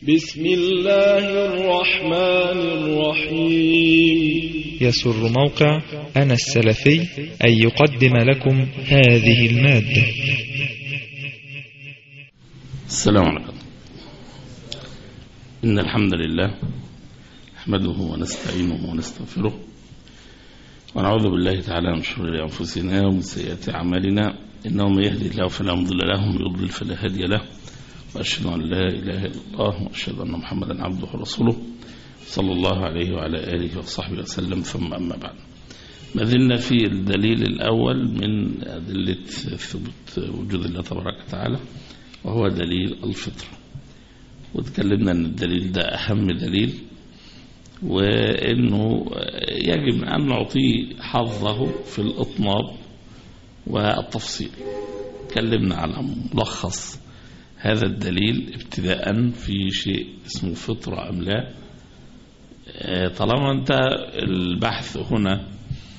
بسم الله الرحمن الرحيم يسر موقع أنا السلفي أن يقدم لكم هذه المادة السلام عليكم إن الحمد لله نحمده ونستعينه ونستغفره ونعوذ بالله تعالى من شرور أنفسنا ومن سيئات أعمالنا إنه من يهدي الله فلا مضل له ومن يضلل فلا هادي له وأشهد أن لا إله إلا الله وأشهد أن محمدا عبده ورسوله صلى الله عليه وعلى آله وصحبه وسلم ثم أما بعد ما زلنا في الدليل الأول من أدلة ثبوت وجود الله تبارك وتعالى وهو دليل الفطرة وتكلمنا أن الدليل ده أهم دليل وأنه يجب أن نعطيه حظه في الإطناب والتفصيل تكلمنا على ملخص هذا الدليل ابتداء في شيء اسمه فطرة أم لا طالما أنت البحث هنا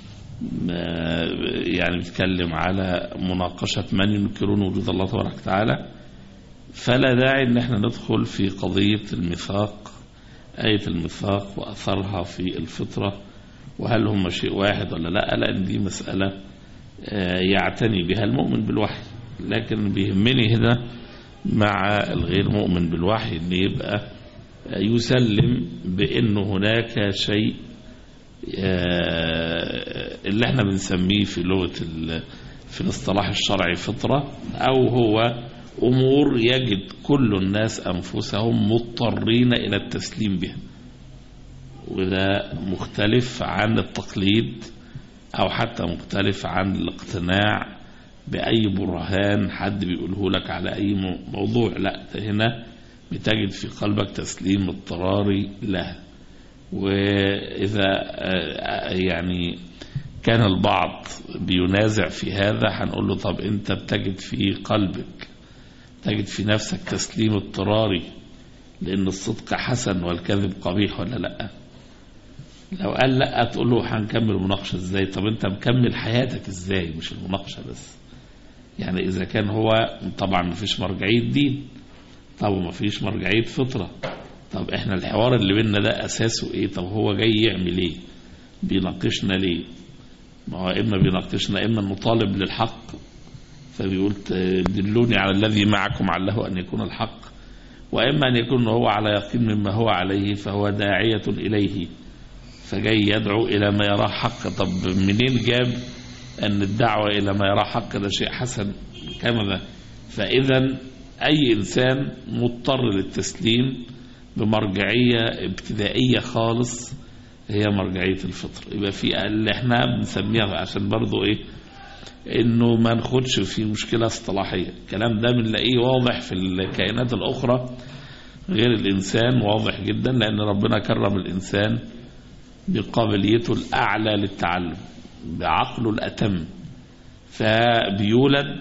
يعني بيتكلم على مناقشة من ينكرون وجود الله تبارك وتعالى فلا داعي ان احنا ندخل في قضية الميثاق آية الميثاق وأثرها في الفطرة وهل هم شيء واحد ولا لا لأن دي مسألة يعتني بها المؤمن بالوحي لكن بيهمني هنا مع الغير مؤمن بالوحي ان يبقى يسلم بأن هناك شيء اللي احنا بنسميه في لغة في الاصطلاح الشرعي فطرة أو هو أمور يجد كل الناس أنفسهم مضطرين إلى التسليم بها وده مختلف عن التقليد أو حتى مختلف عن الاقتناع بأي برهان حد بيقوله لك على أي موضوع لا هنا بتجد في قلبك تسليم اضطراري لها وإذا يعني كان البعض بينازع في هذا هنقول له طب أنت بتجد في قلبك تجد في نفسك تسليم اضطراري لأن الصدق حسن والكذب قبيح ولا لا لو قال لا تقول له هنكمل المناقشة ازاي طب انت مكمل حياتك ازاي مش المناقشة بس يعني اذا كان هو طبعا مفيش مرجعية دين طب مفيش مرجعية فطرة طب احنا الحوار اللي بيننا ده اساسه ايه طب هو جاي يعمل ايه بيناقشنا ليه ما هو اما بيناقشنا اما نطالب للحق فبيقول دلوني على الذي معكم عله أن يكون الحق وإما أن يكون هو على يقين مما هو عليه فهو داعية إليه فجاي يدعو إلى ما يراه حق طب منين جاب أن الدعوة إلى ما يراه حق ده شيء حسن كما ده فإذا أي إنسان مضطر للتسليم بمرجعية ابتدائية خالص هي مرجعية الفطر يبقى في اللي احنا بنسميها عشان برضو ايه انه ما ناخدش في مشكلة اصطلاحية الكلام ده بنلاقيه واضح في الكائنات الاخرى غير الانسان واضح جدا لان ربنا كرم الانسان بقابليته الاعلى للتعلم بعقله الاتم فبيولد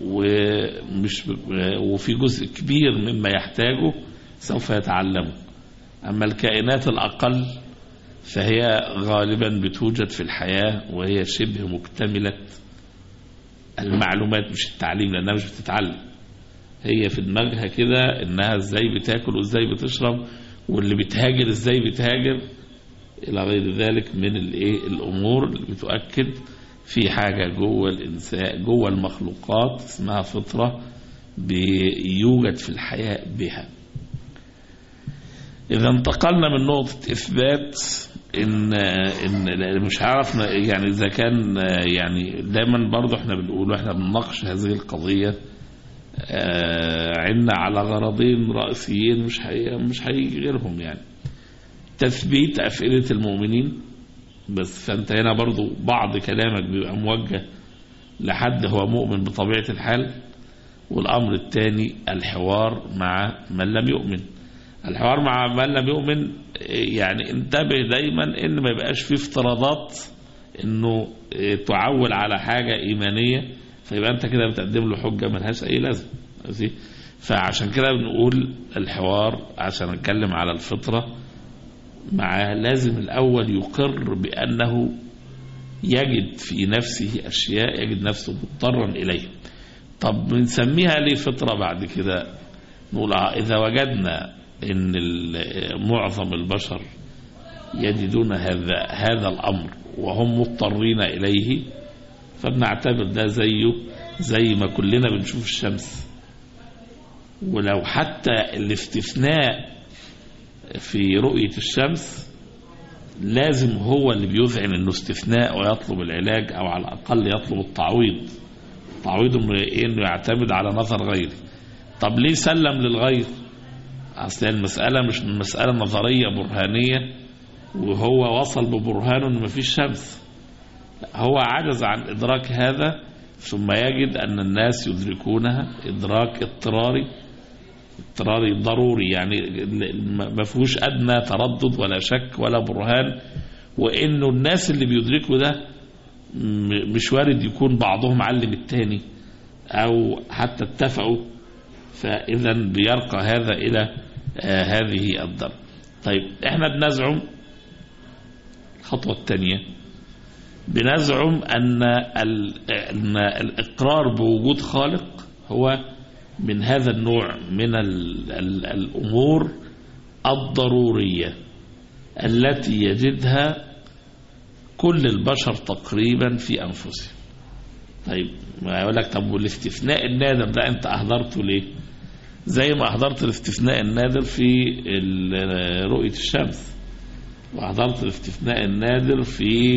ومش وفي جزء كبير مما يحتاجه سوف يتعلمه اما الكائنات الاقل فهي غالبا بتوجد في الحياة وهي شبه مكتملة المعلومات مش التعليم لانها مش بتتعلم هي في دماغها كده انها ازاي بتاكل وازاي بتشرب واللي بتهاجر ازاي بتهاجر الى غير ذلك من الايه الامور اللي بتؤكد في حاجه جوه الانسان جوه المخلوقات اسمها فطره بيوجد في الحياه بها اذا انتقلنا من نقطه اثبات ان ان مش عارف يعني اذا كان يعني دايما برضه احنا بنقول واحنا بنناقش هذه القضيه عندنا على غرضين رئيسيين مش حي مش هيجي غيرهم يعني تثبيت افئده المؤمنين بس فانت هنا برضه بعض كلامك بيبقى موجه لحد هو مؤمن بطبيعه الحال والامر الثاني الحوار مع من لم يؤمن الحوار مع من لم يؤمن يعني انتبه دايما ان ما يبقاش فيه افتراضات انه تعول على حاجة ايمانية فيبقى انت كده بتقدم له حجة ملهاش اي لازمه فعشان كده بنقول الحوار عشان نتكلم على الفطرة مع لازم الاول يقر بانه يجد في نفسه اشياء يجد نفسه مضطرا اليها طب بنسميها ليه فطرة بعد كده نقول آه إذا وجدنا ان ال- معظم البشر يجدون هذا هذا الامر وهم مضطرين اليه فبنعتبر ده زيه زي ما كلنا بنشوف الشمس ولو حتى الاستثناء في رؤية الشمس لازم هو اللي بيذعن انه استثناء ويطلب العلاج او على الاقل يطلب التعويض تعويضه من إيه؟ انه يعتمد على نظر غيره طب ليه سلم للغير اصل المسألة مش مسألة نظرية برهانية وهو وصل ببرهانه ان مفيش شمس لا، هو عجز عن ادراك هذا ثم يجد ان الناس يدركونها ادراك اضطراري اضطراري ضروري يعني ما فيهوش ادنى تردد ولا شك ولا برهان وانه الناس اللي بيدركوا ده م- مش وارد يكون بعضهم علم التاني او حتى اتفقوا فاذا بيرقى هذا الى آه هذه الدرجه طيب احنا بنزعم الخطوه الثانيه بنزعم ان ال- ان الاقرار بوجود خالق هو من هذا النوع من ال ال الامور الضروريه التي يجدها كل البشر تقريبا في انفسهم طيب ما يقول لك طب والاستثناء النادر ده انت اهدرته ليه زي ما اهدرت الاستثناء النادر في ال- رؤيه الشمس واهدرت الاستثناء النادر في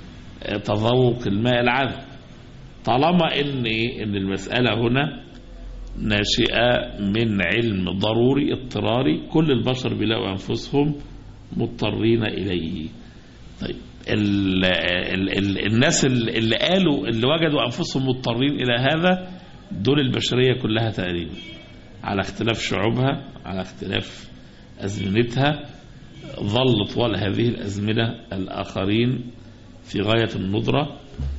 تذوق الماء العذب طالما ان ان المساله هنا ناشئه من علم ضروري اضطراري كل البشر بيلاقوا انفسهم مضطرين اليه طيب ال ال ال الناس ال- اللي قالوا اللي وجدوا انفسهم مضطرين الى هذا دول البشريه كلها تقريبا على اختلاف شعوبها على اختلاف ازمنتها ظل طوال هذه الازمنه الاخرين في غايه الندره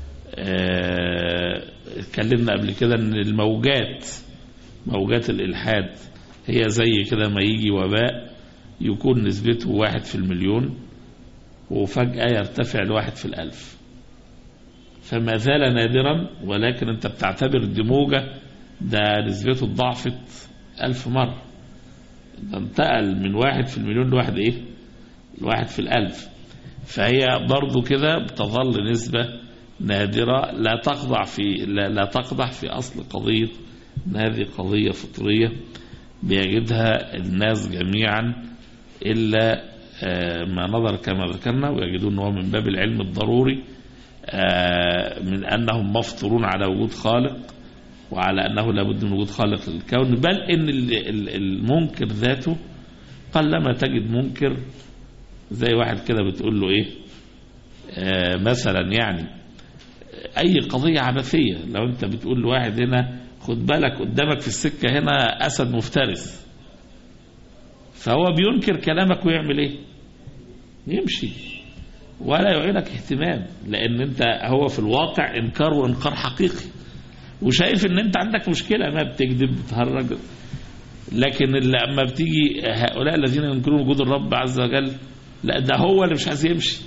آه، اتكلمنا قبل كده ان الموجات موجات الالحاد هي زي كده ما يجي وباء يكون نسبته واحد في المليون وفجأة يرتفع لواحد في الألف فما زال نادرا ولكن انت بتعتبر دي موجة ده نسبته اتضاعفت ألف مرة ده انتقل من واحد في المليون لواحد ايه لواحد في الألف فهي برضو كده بتظل نسبة نادرة لا تخضع في لا, لا تقضح في أصل قضية إن هذه قضية فطرية بيجدها الناس جميعا إلا آه، ما نظر كما ذكرنا ويجدون أنه من باب العلم الضروري آه، من أنهم مفطورون على وجود خالق وعلى أنه لابد من وجود خالق للكون بل إن ال- ال- المنكر ذاته قلما تجد منكر زي واحد كده بتقول له إيه آه، مثلا يعني أي قضية عبثية لو أنت بتقول لواحد هنا خد بالك قدامك في السكة هنا أسد مفترس فهو بينكر كلامك ويعمل ايه يمشي ولا يعينك اهتمام لان انت هو في الواقع انكار وانكار حقيقي وشايف ان انت عندك مشكلة ما بتكذب بتهرج لكن اللي اما بتيجي هؤلاء الذين ينكرون وجود الرب عز وجل لا ده هو اللي مش عايز يمشي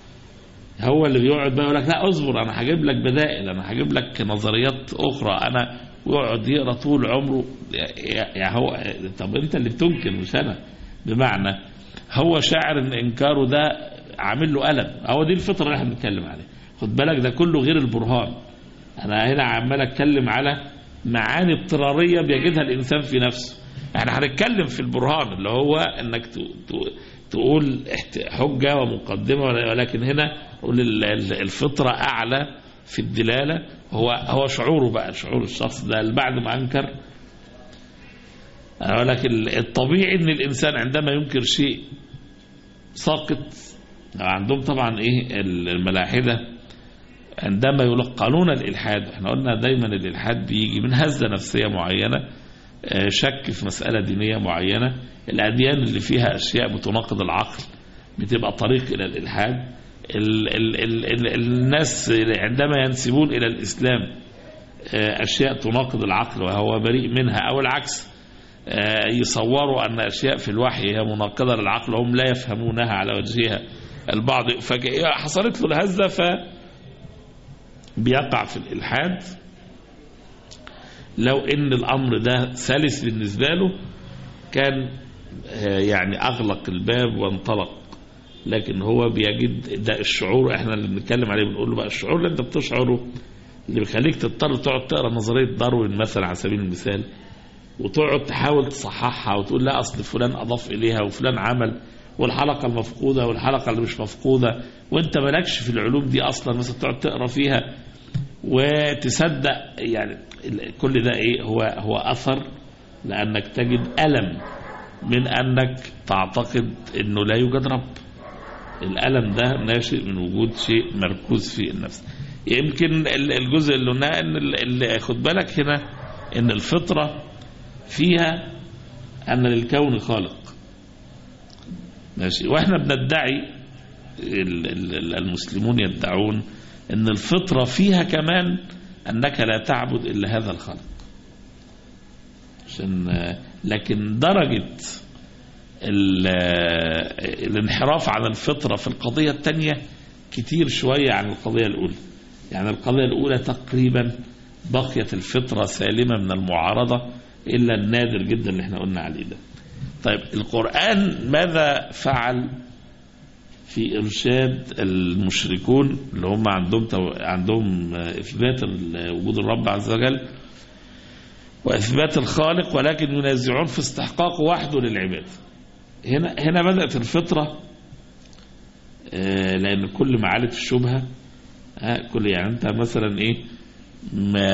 هو اللي بيقعد بقى يقول لك لا اصبر انا هجيب لك بدائل انا هجيب لك نظريات اخرى انا ويقعد يقرا طول عمره يا يا هو طب انت اللي بتنكر مش انا بمعنى هو شاعر ان انكاره ده عامل له الم هو دي الفطره اللي احنا بنتكلم عليها خد بالك ده كله غير البرهان انا هنا عمال اتكلم على معاني اضطراريه بيجدها الانسان في نفسه احنا هنتكلم في البرهان اللي هو انك ت- ت- تقول احت- حجه ومقدمه ولكن هنا قول ال- ال- الفطره اعلى في الدلاله هو هو شعوره بقى شعور الشخص ده اللي بعد ما انكر أنا أقول لك ال- الطبيعي ان الانسان عندما ينكر شيء ساقط عندهم طبعا ايه ال- الملاحده عندما يلقنون الالحاد احنا قلنا دايما الالحاد بيجي من هزه نفسيه معينه آه، شك في مساله دينيه معينه الاديان اللي فيها اشياء بتناقض العقل بتبقى طريق الى الالحاد ال ال ال ال الناس عندما ينسبون الى الاسلام آه، اشياء تناقض العقل وهو بريء منها او العكس آه، يصوروا ان اشياء في الوحي هي مناقضه للعقل وهم لا يفهمونها على وجهها البعض فج- حصلت له الهزه ف بيقع في الالحاد لو ان الامر ده سلس بالنسبه له كان آه، يعني أغلق الباب وانطلق لكن هو بيجد ده الشعور احنا اللي بنتكلم عليه بنقول له بقى الشعور اللي انت بتشعره اللي بيخليك تضطر تقعد تقرا نظريه داروين مثلا على سبيل المثال وتقعد تحاول تصححها وتقول لا اصل فلان اضاف اليها وفلان عمل والحلقه المفقوده والحلقه اللي مش مفقوده وانت مالكش في العلوم دي اصلا مثلا تقعد تقرا فيها وتصدق يعني ال- كل ده ايه هو هو اثر لانك تجد الم من انك تعتقد انه لا يوجد رب الالم ده ناشئ من وجود شيء مركوز في النفس يمكن ال- الجزء اللي قلناه ان ال- اللي خد بالك هنا ان الفطره فيها ان للكون خالق ماشي واحنا بندعي ال- ال- المسلمون يدعون ان الفطره فيها كمان انك لا تعبد الا هذا الخالق عشان لكن درجه ال- الانحراف عن الفطره في القضيه الثانيه كتير شويه عن القضيه الاولى يعني القضيه الاولى تقريبا بقيت الفطره سالمه من المعارضه الا النادر جدا اللي احنا قلنا عليه ده طيب القرآن ماذا فعل في إرشاد المشركون اللي هم عندهم تو... عندهم إثبات ال- وجود الرب عز وجل وإثبات الخالق ولكن ينازعون في استحقاقه وحده للعباد هنا هنا بدأت الفطرة آه، لأن كل ما عالت الشبهة آه، كل يعني أنت مثلا إيه ما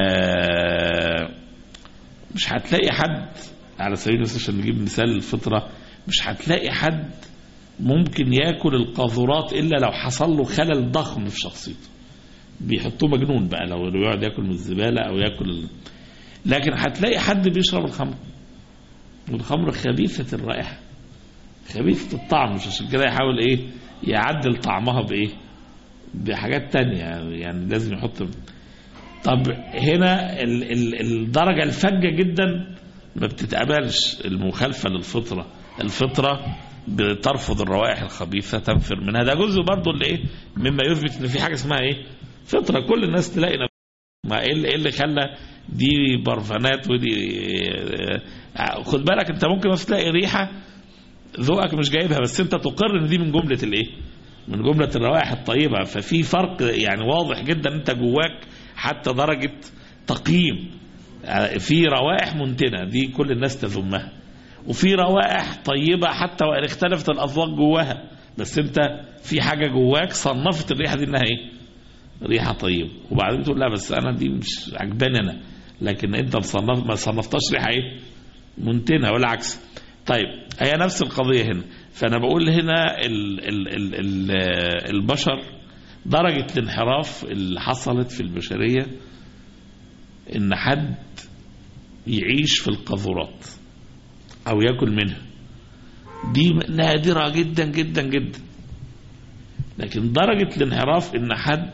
مش هتلاقي حد على سبيل المثال عشان نجيب مثال الفطرة مش هتلاقي حد ممكن ياكل القاذورات الا لو حصل له خلل ضخم في شخصيته بيحطوه مجنون بقى لو لو يقعد ياكل من الزباله او ياكل ال... لكن هتلاقي حد بيشرب الخمر والخمر خبيثه الرائحه خبيثه الطعم مش عشان كده يحاول ايه يعدل طعمها بايه بحاجات تانية يعني لازم يحط طب هنا ال ال الدرجة الفجة جدا ما بتتقبلش المخالفة للفطرة الفطرة بترفض الروائح الخبيثة تنفر منها ده جزء برضه اللي ايه مما يثبت ان في حاجة اسمها ايه فطرة كل الناس تلاقي نفسها ما ايه اللي, إيه اللي خلى دي برفانات ودي آه، خد بالك انت ممكن بس تلاقي ريحة ذوقك مش جايبها بس انت تقر ان دي من جملة الايه من جملة الروائح الطيبة ففي فرق يعني واضح جدا انت جواك حتى درجة تقييم آه، في روائح منتنة دي كل الناس تذمها وفي روائح طيبة حتى وإن اختلفت الأذواق جواها بس أنت في حاجة جواك صنفت الريحة دي إنها إيه؟ ريحة طيبة وبعدين تقول لا بس أنا دي مش عجباني أنا لكن أنت مصنف ما صنفتهاش ريحة إيه؟ منتنة ولا عكس طيب هي نفس القضية هنا فأنا بقول هنا ال ال ال ال البشر درجة الانحراف اللي حصلت في البشرية إن حد يعيش في القاذورات أو يأكل منها دي نادرة جدا جدا جدا لكن درجة الانحراف إن حد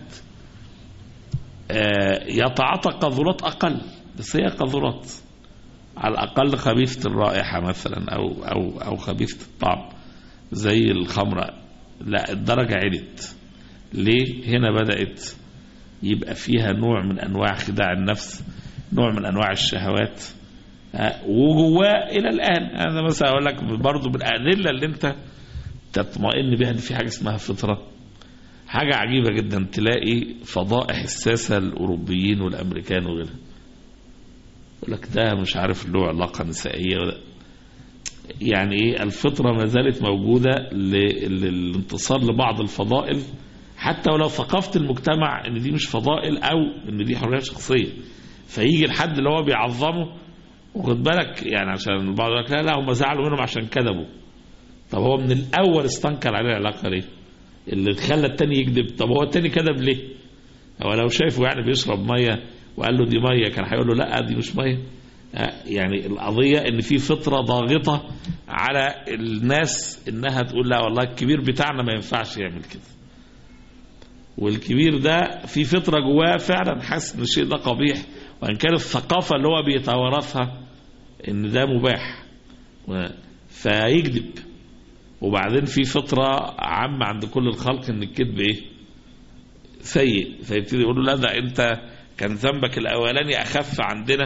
آه، يتعاطى قاذورات أقل بس هي قاذورات على الأقل خبيثة الرائحة مثلا أو أو أو خبيثة الطعم زي الخمرة لا الدرجة علت ليه هنا بدأت يبقى فيها نوع من أنواع خداع النفس نوع من أنواع الشهوات ها، وجواه إلى الآن أنا مثلا أقول لك برضو بالأدلة اللي أنت تطمئن بها إن في حاجة اسمها فطرة حاجة عجيبة جدا تلاقي فضائح الساسة الأوروبيين والأمريكان وغيرها يقول لك ده مش عارف له علاقة نسائية ولا يعني ايه الفطرة ما زالت موجودة ل- للانتصار لبعض الفضائل حتى ولو ثقافة المجتمع ان دي مش فضائل او ان دي حرية شخصية فيجي الحد اللي هو بيعظمه وخد بالك يعني عشان البعض يقول لك لا لا هم زعلوا منهم عشان كذبوا طب هو من الاول استنكر عليه العلاقة ليه اللي خلى التاني يكذب طب هو التاني كذب ليه هو لو شايفه يعني بيشرب ميه وقال له دي ميه كان هيقول له لا دي مش ميه آه، يعني القضية ان في فطرة ضاغطة على الناس انها تقول لا والله الكبير بتاعنا ما ينفعش يعمل كده والكبير ده في فطرة جواه فعلا حاسس ان الشيء ده قبيح وان كان الثقافة اللي هو بيتوارثها ان ده مباح و- فيكذب وبعدين في فطرة عامة عند كل الخلق ان الكذب ايه سيء فيبتدي يقول له لا ده انت كان ذنبك الاولاني اخف عندنا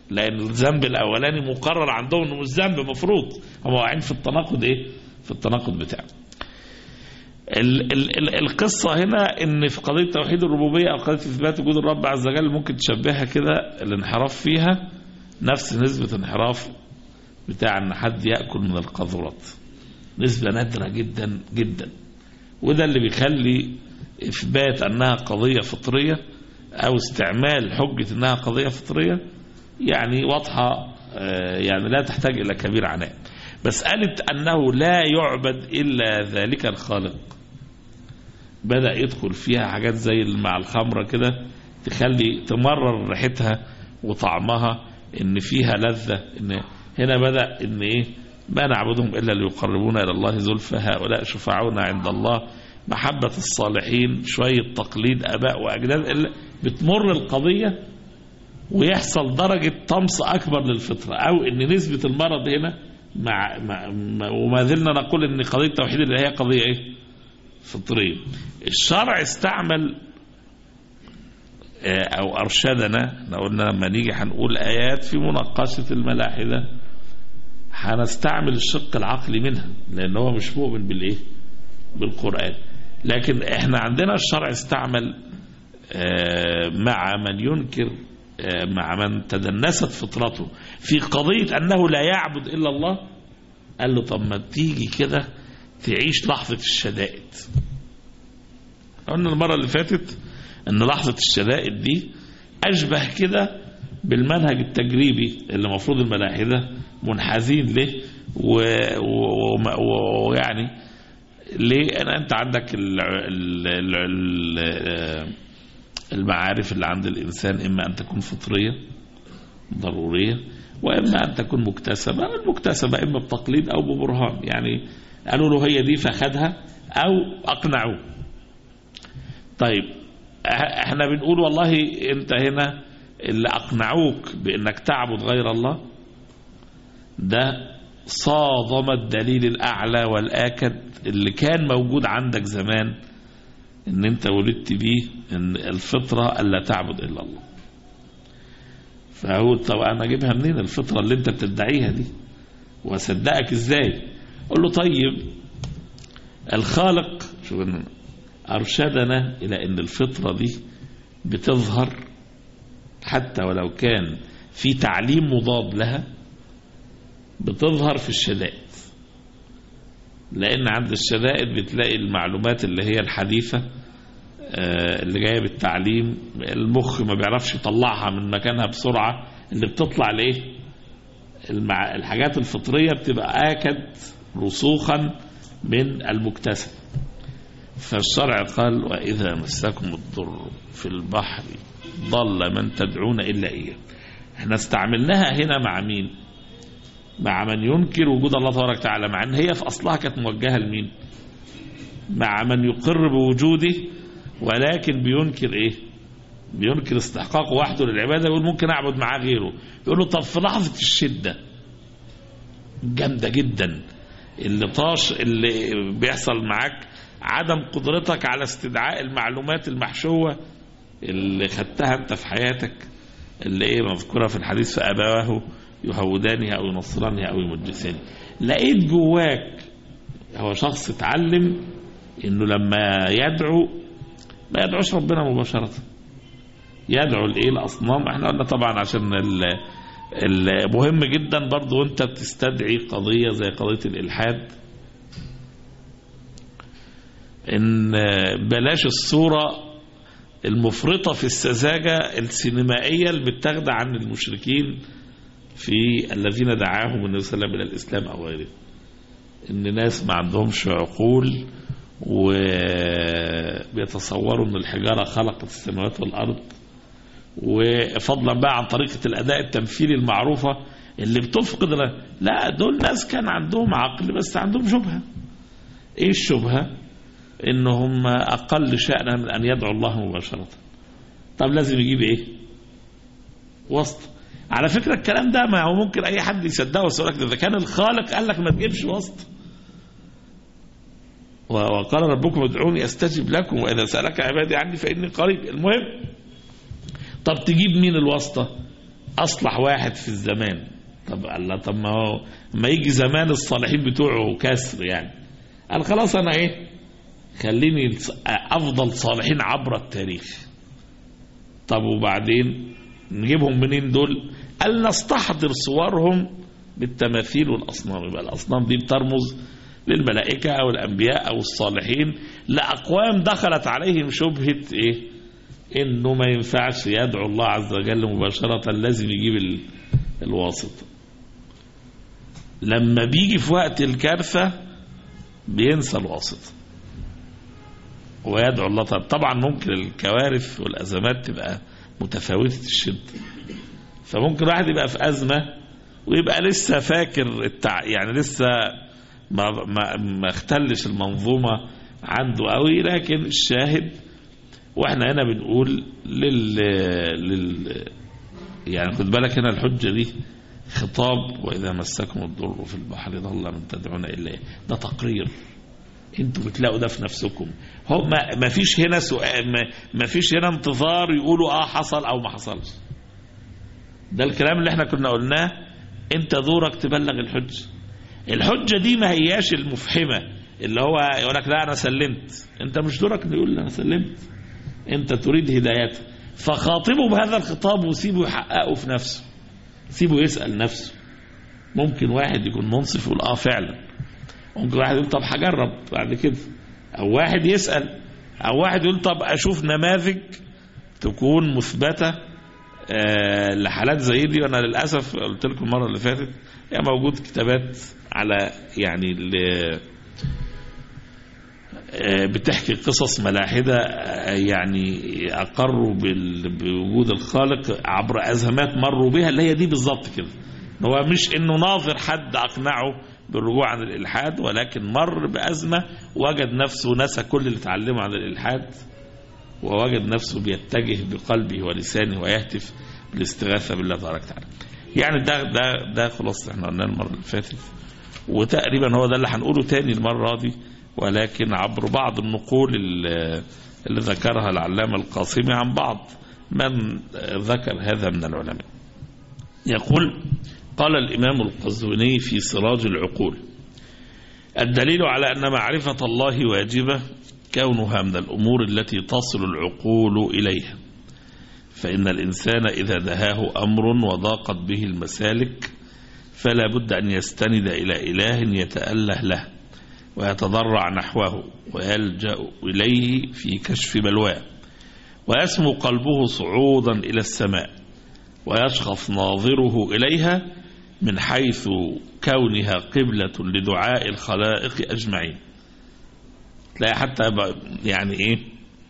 لان الذنب الاولاني مقرر عندهم انه مش ذنب مفروض هم واقعين في التناقض ايه في التناقض بتاعه ال ال ال القصة هنا ان في قضية توحيد الربوبية او قضية اثبات وجود الرب عز وجل ممكن تشبهها كده الانحراف فيها نفس نسبة انحراف بتاع ان حد يأكل من القاذورات نسبة نادرة جدا جدا وده اللي بيخلي اثبات انها قضية فطرية او استعمال حجة انها قضية فطرية يعني واضحة آه، يعني لا تحتاج الى كبير عناء مسألة انه لا يعبد الا ذلك الخالق بدأ يدخل فيها حاجات زي اللي مع الخمرة كده تخلي تمرر ريحتها وطعمها ان فيها لذة ان هنا بدأ ان ايه ما نعبدهم الا ليقربونا الى الله زلفى هؤلاء شفعاؤنا عند الله محبة الصالحين شوية تقليد اباء واجداد إلا بتمر القضية ويحصل درجة طمس اكبر للفطرة او ان نسبة المرض هنا مع, مع مع- وما زلنا نقول ان قضية التوحيد اللي هي قضية ايه فطرية الشرع استعمل آه، او ارشدنا احنا قلنا لما نيجي هنقول ايات في مناقشه الملاحده هنستعمل الشق العقلي منها لان هو مش مؤمن بالايه بالقران لكن احنا عندنا الشرع استعمل آه، مع من ينكر آه، مع من تدنست فطرته في قضيه انه لا يعبد الا الله قال له طب ما تيجي كده تعيش لحظه الشدائد قلنا المرة اللي فاتت ان لحظة الشدائد دي اشبه كده بالمنهج التجريبي اللي المفروض الملاحدة منحازين له و- و- و- ويعني ليه أنا انت عندك ال ال ال ال المعارف اللي عند الانسان اما ان تكون فطرية ضرورية واما ان تكون مكتسبة المكتسبة اما بتقليد او ببرهان يعني قالوا له هي دي فخدها او اقنعوه طيب إح- احنا بنقول والله انت هنا اللي اقنعوك بانك تعبد غير الله ده صادم الدليل الاعلى والاكد اللي كان موجود عندك زمان ان انت ولدت بيه ان الفطره الا تعبد الا الله فهو طب انا اجيبها منين الفطره اللي انت بتدعيها دي واصدقك ازاي قول له طيب الخالق شوف إن- أرشدنا إلى أن الفطرة دي بتظهر حتى ولو كان في تعليم مضاد لها بتظهر في الشدائد لأن عند الشدائد بتلاقي المعلومات اللي هي الحديثة آه، اللي جاية بالتعليم المخ ما بيعرفش يطلعها من مكانها بسرعة اللي بتطلع لإيه المع... الحاجات الفطرية بتبقى آكد رسوخا من المكتسب فالشرع قال وإذا مسكم الضر في البحر ضل من تدعون إلا إياه احنا استعملناها هنا مع مين مع من ينكر وجود الله تبارك وتعالى مع ان هي في اصلها كانت موجهه لمين مع من يقر بوجوده ولكن بينكر ايه بينكر استحقاقه وحده للعباده يقول ممكن اعبد معاه غيره يقول له طب في لحظه الشده جامده جدا اللي طاش اللي بيحصل معاك عدم قدرتك على استدعاء المعلومات المحشوه اللي خدتها انت في حياتك اللي ايه مذكوره في الحديث فابواه يهودانها او ينصرانها او يمجسانها لقيت جواك هو شخص اتعلم انه لما يدعو ما يدعوش ربنا مباشره يدعو الايه الاصنام احنا قلنا طبعا عشان ال- المهم جدا برضو وانت بتستدعي قضيه زي قضيه الالحاد ان بلاش الصوره المفرطه في السذاجه السينمائيه اللي متاخده عن المشركين في الذين دعاهم النبي صلى الله عليه وسلم الى الاسلام او غيره ان ناس ما عندهمش عقول وبيتصوروا ان الحجاره خلقت السماوات والارض وفضلا بقى عن طريقه الاداء التمثيلي المعروفه اللي بتفقد ل- لا دول ناس كان عندهم عقل بس عندهم شبهه ايه الشبهه انهم اقل شانا من ان يدعوا الله مباشره طب لازم يجيب ايه وسط على فكره الكلام ده ما هو ممكن اي حد يصدقه بس يقول لك ده إذا كان الخالق قال لك ما تجيبش وسط و- وقال ربكم ادعوني استجب لكم واذا سالك عبادي عني فاني قريب المهم طب تجيب مين الواسطه أصلح واحد في الزمان طب الله طب ما هو ما يجي زمان الصالحين بتوعه كسر يعني قال خلاص أنا إيه خليني أفضل صالحين عبر التاريخ طب وبعدين نجيبهم منين دول قال نستحضر صورهم بالتماثيل والأصنام يبقى الأصنام دي بترمز للملائكة أو الأنبياء أو الصالحين لأقوام دخلت عليهم شبهة إيه إنه ما ينفعش يدعو الله عز وجل مباشرة لازم يجيب ال- الواسطة لما بيجي في وقت الكارثة بينسى الواسطة ويدعو الله طب طبعا ممكن الكوارث والأزمات تبقى متفاوتة الشدة فممكن واحد يبقى في أزمة ويبقى لسه فاكر التع... يعني لسه ما ما ما اختلش المنظومة عنده قوي لكن الشاهد واحنا هنا بنقول لل لل يعني خد بالك هنا الحجة دي خطاب وإذا مسكم الضر في البحر ضل من تدعون إلا إيه ده تقرير انتوا بتلاقوا ده في نفسكم هو ما, ما فيش هنا سؤال ما, ما فيش هنا انتظار يقولوا اه حصل او ما حصلش ده الكلام اللي احنا كنا قلناه انت دورك تبلغ الحجة الحجة دي ما هياش المفحمة اللي هو يقول لك لا انا سلمت انت مش دورك اللي يقول انا سلمت انت تريد هدايته فخاطبه بهذا الخطاب وسيبه يحققه في نفسه سيبه يسأل نفسه ممكن واحد يكون منصف يقول اه فعلا ممكن واحد يقول طب هجرب بعد كده او واحد يسأل او واحد يقول طب اشوف نماذج تكون مثبتة آه لحالات زي دي وانا للاسف قلت لكم المره اللي فاتت هي موجود كتابات على يعني ل- آه، بتحكي قصص ملاحدة آه، يعني أقروا بال- بوجود الخالق عبر أزمات مروا بها اللي هي دي بالظبط كده هو مش إنه ناظر حد أقنعه بالرجوع عن الإلحاد ولكن مر بأزمة وجد نفسه نسى كل اللي اتعلمه عن الإلحاد ووجد نفسه بيتجه بقلبه ولسانه ويهتف بالاستغاثة بالله تبارك وتعالى يعني ده ده ده خلاص احنا قلناه المرة اللي فاتت وتقريبا هو ده اللي هنقوله تاني المرة دي ولكن عبر بعض النقول اللي اللي ذكرها العلامة القاسمي عن بعض من ذكر هذا من العلماء يقول قال الإمام القزويني في سراج العقول الدليل على أن معرفة الله واجبة كونها من الأمور التي تصل العقول إليها فإن الإنسان إذا دهاه أمر وضاقت به المسالك فلا بد أن يستند إلى إله يتأله له ويتضرع نحوه ويلجأ إليه في كشف بلواه ويسمو قلبه صعودا إلى السماء ويشخص ناظره إليها من حيث كونها قبلة لدعاء الخلائق أجمعين تلاقي حتى بقى- يعني إيه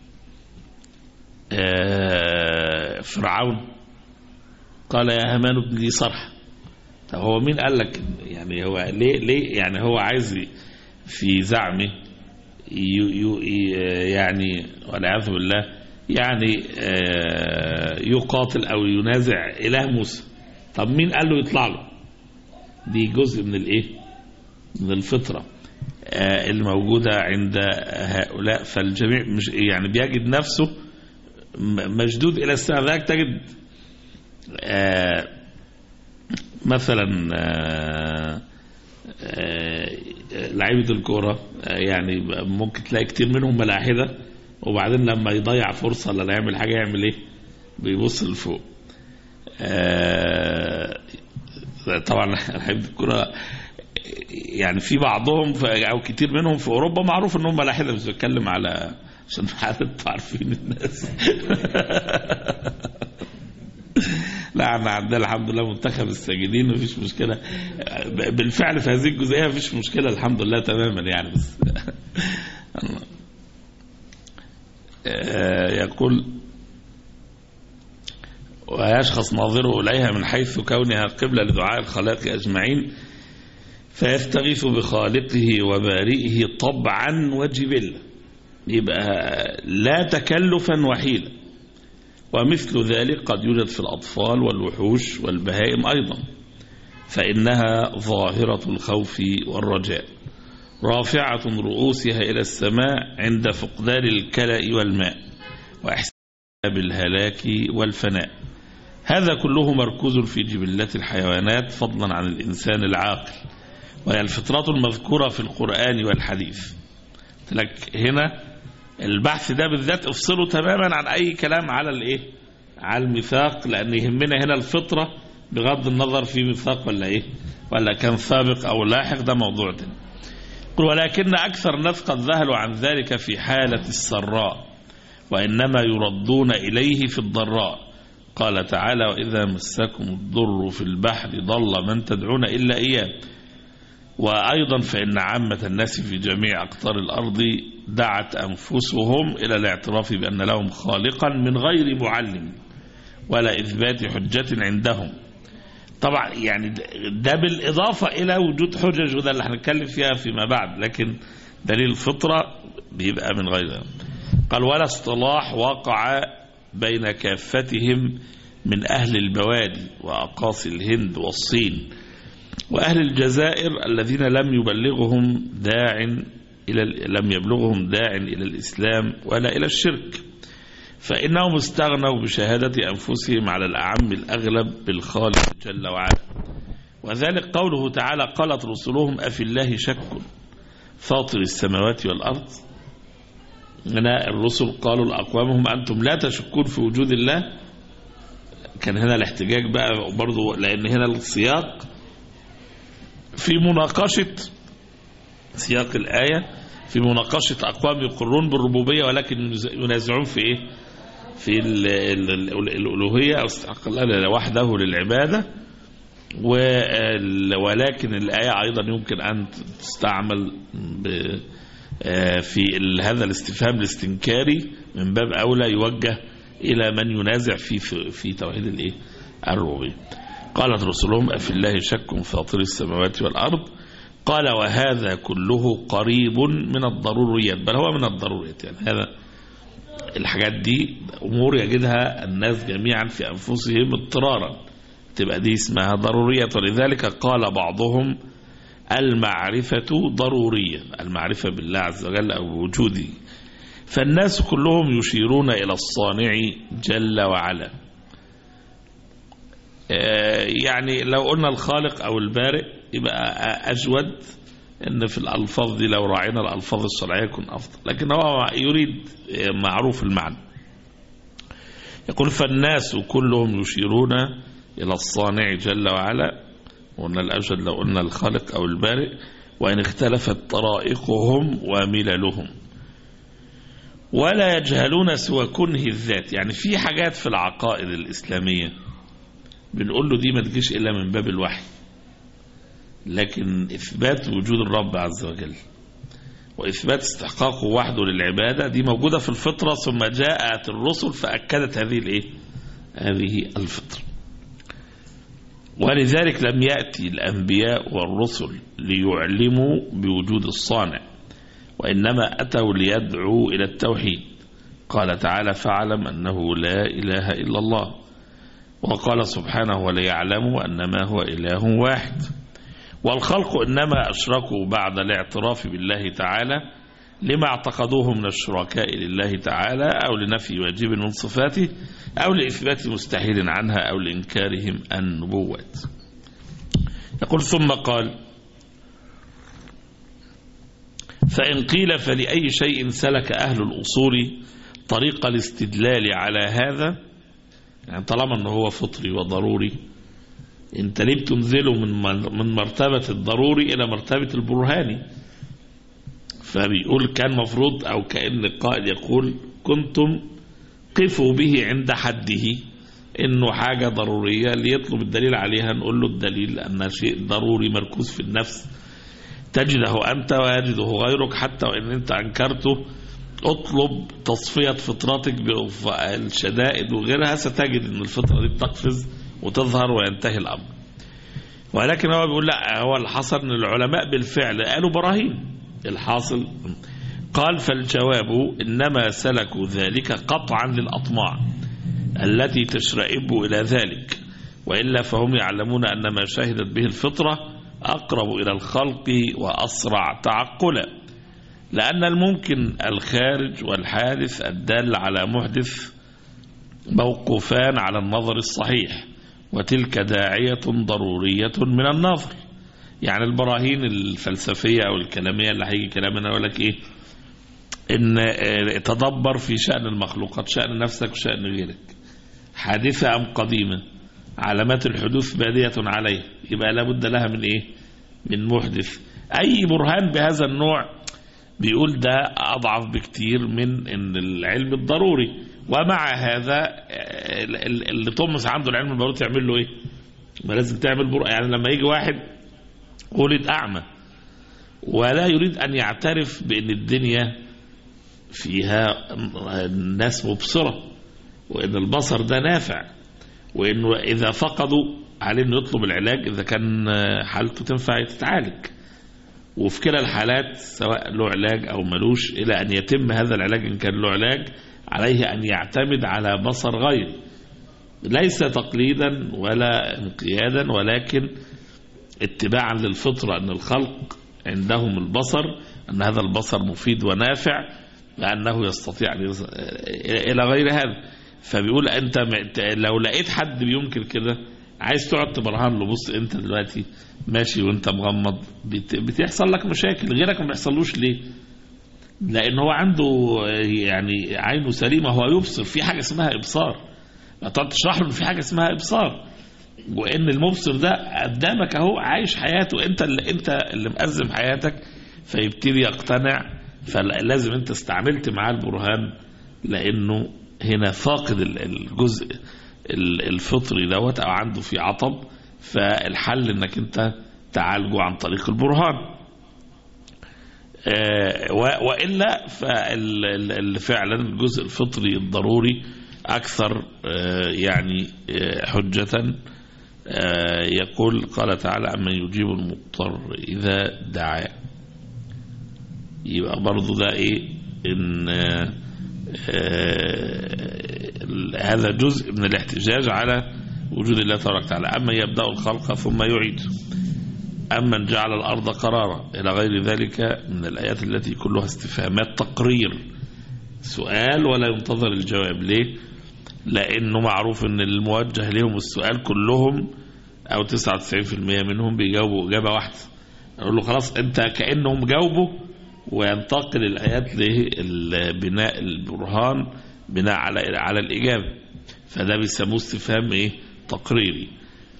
آه، فرعون قال يا هامان ابن لي صرح طب هو مين قال لك يعني هو ليه ليه يعني هو عايز ي- في زعمه ي- ي- يعني والعياذ بالله يعني آه، يقاتل او ينازع اله موسى طب مين قال له يطلع له دي جزء من الايه من الفطره آه، الموجوده عند هؤلاء فالجميع مش يعني بيجد نفسه م- مشدود الى السماء ذاك تجد آه، مثلا آه، آه، لعيبه الكوره آه، يعني ممكن تلاقي كتير منهم ملاحده وبعدين لما يضيع فرصه ولا يعمل حاجه يعمل ايه؟ بيبص لفوق. آه، طبعا لعيبه الكوره يعني في بعضهم في- او كتير منهم في اوروبا معروف انهم ملاحده مش بتكلم على عشان انتوا عارفين الناس لا احنا عندنا الحمد لله منتخب الساجدين مفيش مشكله بالفعل في هذه الجزئيه مفيش مشكله الحمد لله تماما يعني بس آه، يقول ويشخص ناظره إليها من حيث كونها قبلة لدعاء الخلائق أجمعين فيستغيث بخالقه وبارئه طبعا وجبلة يبقى لا تكلفا وحيلا ومثل ذلك قد يوجد في الأطفال والوحوش والبهائم أيضا فإنها ظاهرة الخوف والرجاء رافعة رؤوسها إلى السماء عند فقدان الكلأ والماء وإحساب الهلاك والفناء هذا كله مركوز في جبلة الحيوانات فضلا عن الإنسان العاقل وهي الفطرة المذكورة في القرآن والحديث قلت لك هنا البحث ده بالذات افصله تماما عن أي كلام على الإيه على الميثاق لأن يهمنا هنا الفطرة بغض النظر في ميثاق ولا إيه ولا كان سابق أو لاحق ده موضوع تاني قل ولكن أكثر الناس قد ذهلوا عن ذلك في حالة السراء وإنما يردون إليه في الضراء قال تعالى وإذا مسكم الضر في البحر ضل من تدعون إلا إياه وأيضا فإن عامة الناس في جميع أقطار الأرض دعت أنفسهم إلى الاعتراف بأن لهم خالقا من غير معلم ولا إثبات حجة عندهم طبعا يعني ده بالإضافة إلى وجود حجج وده اللي هنتكلم فيها فيما بعد لكن دليل الفطرة بيبقى من غير ذلك قال ولا اصطلاح وقع بين كافتهم من أهل البوادي وأقاصي الهند والصين وأهل الجزائر الذين لم يبلغهم داع إلى لم يبلغهم داع إلى الإسلام ولا إلى الشرك فإنهم استغنوا بشهادة أنفسهم على الأعم الأغلب بالخالق جل وعلا وذلك قوله تعالى قالت رسلهم أفي الله شك فاطر السماوات والأرض هنا الرسل قالوا لأقوامهم أنتم لا تشكون في وجود الله كان هنا الاحتجاج بقى برضو لأن هنا السياق في مناقشة سياق الآية في مناقشة أقوام يقرون بالربوبية ولكن ينازعون في إيه في ال ال ال الألوهية أو استحق الله وحده للعبادة ولكن الآية أيضا يمكن أن تستعمل في هذا الاستفهام الاستنكاري من باب أولى يوجه إلى من ينازع في في توحيد الإيه الربوبية قالت رسلهم أفي الله شك فاطر السماوات والأرض قال وهذا كله قريب من الضروريات بل هو من الضروريات يعني هذا الحاجات دي أمور يجدها الناس جميعا في أنفسهم اضطرارا تبقى دي اسمها ضرورية ولذلك قال بعضهم المعرفة ضرورية المعرفة بالله عز وجل أو بوجوده فالناس كلهم يشيرون إلى الصانع جل وعلا يعني لو قلنا الخالق أو البارئ يبقى أجود ان في الالفاظ دي لو راعينا الالفاظ الشرعيه يكون افضل لكن هو يريد معروف المعنى يقول فالناس كلهم يشيرون الى الصانع جل وعلا وقلنا الاوجد لو قلنا الخالق او البارئ وان اختلفت طرائقهم ومللهم ولا يجهلون سوى كنه الذات يعني في حاجات في العقائد الاسلاميه بنقول له دي ما تجيش الا من باب الوحي لكن إثبات وجود الرب عز وجل وإثبات استحقاقه وحده للعبادة دي موجودة في الفطرة ثم جاءت الرسل فأكدت هذه الإيه؟ هذه الفطرة ولذلك لم يأتي الأنبياء والرسل ليعلموا بوجود الصانع وإنما أتوا ليدعوا إلى التوحيد قال تعالى فاعلم أنه لا إله إلا الله وقال سبحانه وليعلموا أنما هو إله واحد والخلق إنما أشركوا بعد الاعتراف بالله تعالى لما اعتقدوه من الشركاء لله تعالى أو لنفي واجب من صفاته أو لإثبات مستحيل عنها أو لإنكارهم النبوات يقول ثم قال فإن قيل فلأي شيء سلك أهل الأصول طريق الاستدلال على هذا يعني طالما أنه هو فطري وضروري انت ليه بتنزله من من مرتبة الضروري إلى مرتبة البرهاني فبيقول كان مفروض أو كأن القائل يقول كنتم قفوا به عند حده إنه حاجة ضرورية اللي يطلب الدليل عليها نقول له الدليل أن شيء ضروري مركوز في النفس تجده أنت ويجده غيرك حتى وإن أنت أنكرته اطلب تصفية فطرتك بالشدائد وغيرها ستجد أن الفطرة دي بتقفز وتظهر وينتهي الأمر ولكن هو بيقول لا هو الحصل أن العلماء بالفعل قالوا براهين الحاصل قال فالجواب إنما سلكوا ذلك قطعا للأطماع التي تشرئب إلى ذلك وإلا فهم يعلمون أن ما شهدت به الفطرة أقرب إلى الخلق وأسرع تعقلا لأن الممكن الخارج والحادث الدال على محدث موقوفان على النظر الصحيح وتلك داعية ضرورية من النظر يعني البراهين الفلسفية أو الكلامية اللي هيجي كلامنا يقول لك إيه إن آه، تدبر في شأن المخلوقات شأن نفسك وشأن غيرك حادثة أم قديمة علامات الحدوث بادية عليه يبقى لابد لها من إيه من محدث أي برهان بهذا النوع بيقول ده أضعف بكتير من إن العلم الضروري ومع هذا آه، ال- ال- اللي طمس عنده العلم الضروري تعمل له إيه ما لازم تعمل بر... يعني لما يجي واحد ولد أعمى ولا يريد أن يعترف بأن الدنيا فيها الناس مبصرة وأن البصر ده نافع وأنه إذا فقدوا عليه أنه يطلب العلاج إذا كان حالته تنفع تتعالج وفي كلا الحالات سواء له علاج أو ملوش إلى أن يتم هذا العلاج إن كان له علاج عليه أن يعتمد على بصر غيره ليس تقليدا ولا انقيادا ولكن اتباعا للفطرة أن الخلق عندهم البصر أن هذا البصر مفيد ونافع لأنه يستطيع أن يص- إلى غير هذا فبيقول أنت م- لو لقيت حد بينكر كده عايز تقعد تبرهن له بص أنت دلوقتي ماشي وأنت مغمض بت- بتحصل لك مشاكل غيرك ما بيحصلوش ليه؟ لأن هو عنده يعني عينه سليمة هو يبصر في حاجة اسمها إبصار تقعد تشرح له إن في حاجة اسمها إبصار وان المبصر ده قدامك اهو عايش حياته انت اللي انت اللي مأزم حياتك فيبتدي يقتنع فلازم انت استعملت معاه البرهان لانه هنا فاقد ال- الجزء ال- الفطري دوت او عنده في عطب فالحل انك انت تعالجه عن طريق البرهان آه، و- والا ففعلا الجزء الفطري الضروري اكثر آه، يعني آه، حجه آه، يقول قال تعالى أمن يجيب المضطر إذا دعاه يبقى برضو ده إيه إن آه، آه، هذا جزء من الاحتجاج على وجود الله تبارك وتعالى أما يبدأ الخلق ثم يعيد أمن جعل الأرض قرارا إلى غير ذلك من الآيات التي كلها استفهامات تقرير سؤال ولا ينتظر الجواب ليه لأنه معروف أن الموجه لهم السؤال كلهم أو 99% منهم بيجاوبوا إجابة واحدة أقول له خلاص أنت كأنهم جاوبوا وينتقل الآيات لبناء البرهان بناء على على الإجابة فده بيسموه استفهام إيه تقريري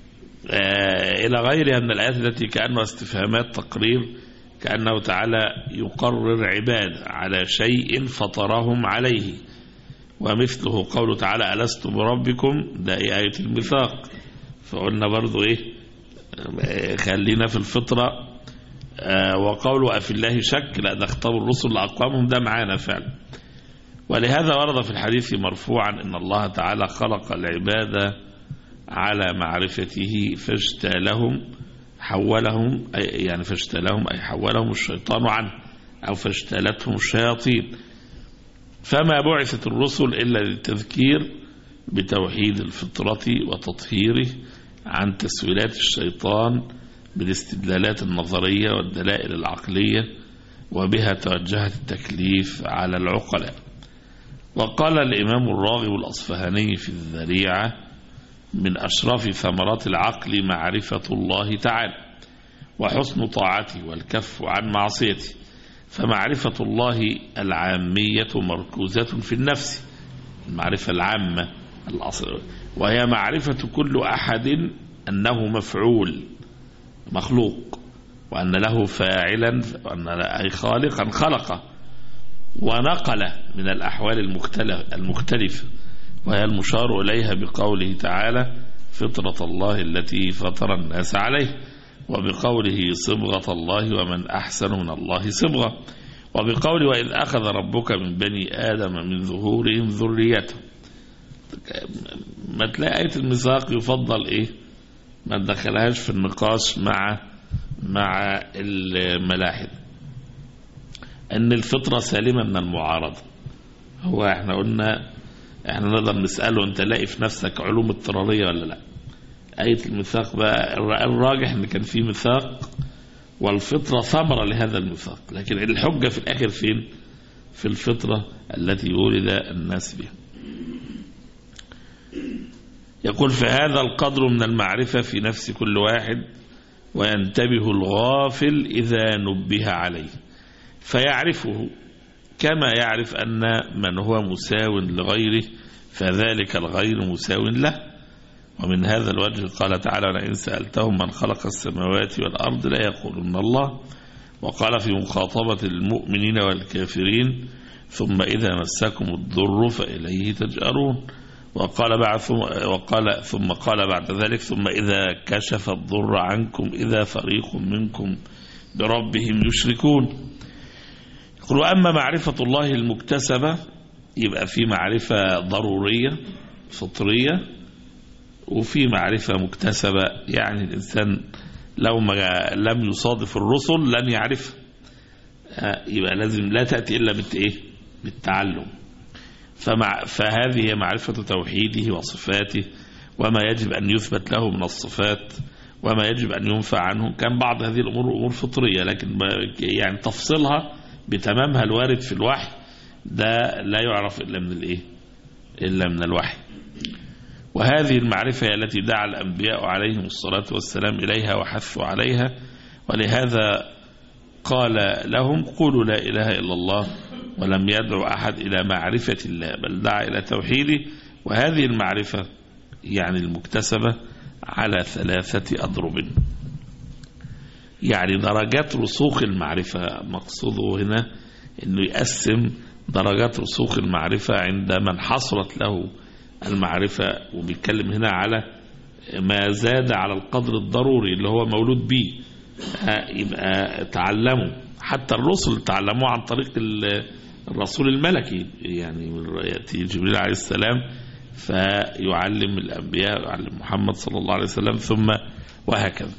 آه إلى غيرها من الآيات التي كأنها استفهامات تقرير كأنه تعالى يقرر عباد على شيء فطرهم عليه ومثله قوله تعالى ألست بربكم ده إيه آية الميثاق فقلنا برضو إيه آه، خلينا في الفطرة آه، وقوله أفي الله شك لا ده اختاروا الرسل لأقوامهم ده معانا فعلا ولهذا ورد في الحديث مرفوعا إن الله تعالى خلق العباد على معرفته فاجتالهم حولهم أي يعني فاجتالهم أي حولهم الشيطان عنه أو فاجتالتهم الشياطين فما بعثت الرسل إلا للتذكير بتوحيد الفطرة وتطهيره عن تسويلات الشيطان بالاستدلالات النظرية والدلائل العقلية وبها توجهت التكليف على العقلاء وقال الإمام الراغب الأصفهاني في الذريعة من أشرف ثمرات العقل معرفة الله تعالى وحسن طاعته والكف عن معصيته فمعرفة الله العامية مركوزة في النفس المعرفة العامة الأصل وهي معرفة كل أحد أنه مفعول مخلوق وأن له فاعلا وأن أي خالقا خلقه ونقل من الأحوال المختلفة, المختلفة وهي المشار إليها بقوله تعالى فطرة الله التي فطر الناس عليه وبقوله صبغة الله ومن أحسن من الله صبغة وبقوله وإذ أخذ ربك من بني آدم من ظهورهم ذريتهم ما تلاقي آية الميثاق يفضل إيه ما تدخلهاش في النقاش مع مع الملاحد ان الفطرة سالمة من المعارضة هو احنا قلنا احنا نقدر نسأله انت لاقي في نفسك علوم اضطرارية ولا لا آية الميثاق بقى الراجح ان كان في ميثاق والفطرة ثمرة لهذا الميثاق لكن الحجة في الاخر فين في الفطرة التي ولد الناس بها يقول فهذا القدر من المعرفة في نفس كل واحد وينتبه الغافل إذا نبه عليه فيعرفه كما يعرف أن من هو مساو لغيره فذلك الغير مساو له ومن هذا الوجه قال تعالى ولئن سألتهم من خلق السماوات والأرض لا يقولون الله وقال في مخاطبة المؤمنين والكافرين ثم إذا مسكم الضر فإليه تجأرون وقال بعد ثم وقال ثم قال بعد ذلك ثم إذا كشف الضر عنكم إذا فريق منكم بربهم يشركون يقول وأما معرفة الله المكتسبة يبقى في معرفة ضرورية فطرية وفي معرفة مكتسبة يعني الإنسان لو ما لم يصادف الرسل لن يعرف يبقى لازم لا تأتي إلا بالإيه بالتعلم فمع فهذه هي معرفة توحيده وصفاته وما يجب أن يثبت له من الصفات وما يجب أن ينفى عنه كان بعض هذه الأمور أمور فطرية لكن يعني تفصيلها بتمامها الوارد في الوحي ده لا يعرف إلا من الإيه إلا من الوحي وهذه المعرفة هي التي دعا الأنبياء عليهم الصلاة والسلام إليها وحثوا عليها ولهذا قال لهم قولوا لا إله إلا الله ولم يدعو أحد إلى معرفة الله بل دعا إلى توحيده وهذه المعرفة يعني المكتسبة على ثلاثة أضرب يعني درجات رسوخ المعرفة مقصوده هنا أنه يقسم درجات رسوخ المعرفة عند من حصلت له المعرفة وبيتكلم هنا على ما زاد على القدر الضروري اللي هو مولود به يبقى تعلموا حتى الرسل تعلموا عن طريق الرسول الملكي يعني يأتي جبريل عليه السلام فيعلم الأنبياء يعلم محمد صلى الله عليه وسلم ثم وهكذا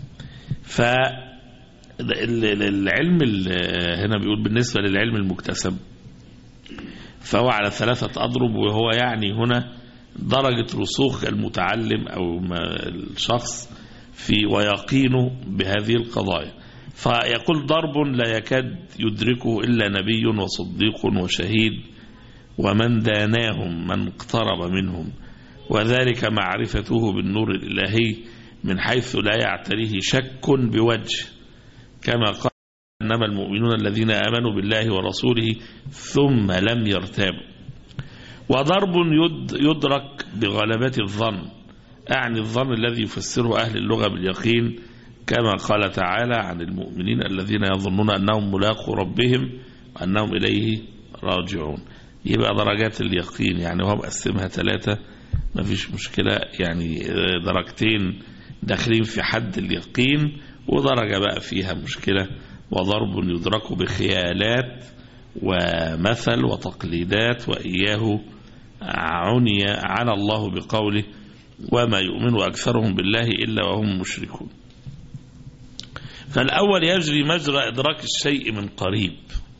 فالعلم هنا بيقول بالنسبة للعلم المكتسب فهو على ثلاثة أضرب وهو يعني هنا درجة رسوخ المتعلم أو الشخص في ويقينه بهذه القضايا فيقول ضرب لا يكاد يدركه إلا نبي وصديق وشهيد ومن داناهم من اقترب منهم وذلك معرفته بالنور الإلهي من حيث لا يعتريه شك بوجه كما قال إنما المؤمنون الذين آمنوا بالله ورسوله ثم لم يرتابوا وضرب يدرك بغلبة الظن أعني الظن الذي يفسره أهل اللغة باليقين كما قال تعالى عن المؤمنين الذين يظنون أنهم ملاقوا ربهم وأنهم إليه راجعون يبقى درجات اليقين يعني هو مقسمها ثلاثة ما فيش مشكلة يعني درجتين داخلين في حد اليقين ودرجة بقى فيها مشكلة وضرب يدرك بخيالات ومثل وتقليدات وإياه عني عن الله بقوله وما يؤمن أكثرهم بالله إلا وهم مشركون فالأول يجري مجرى إدراك الشيء من قريب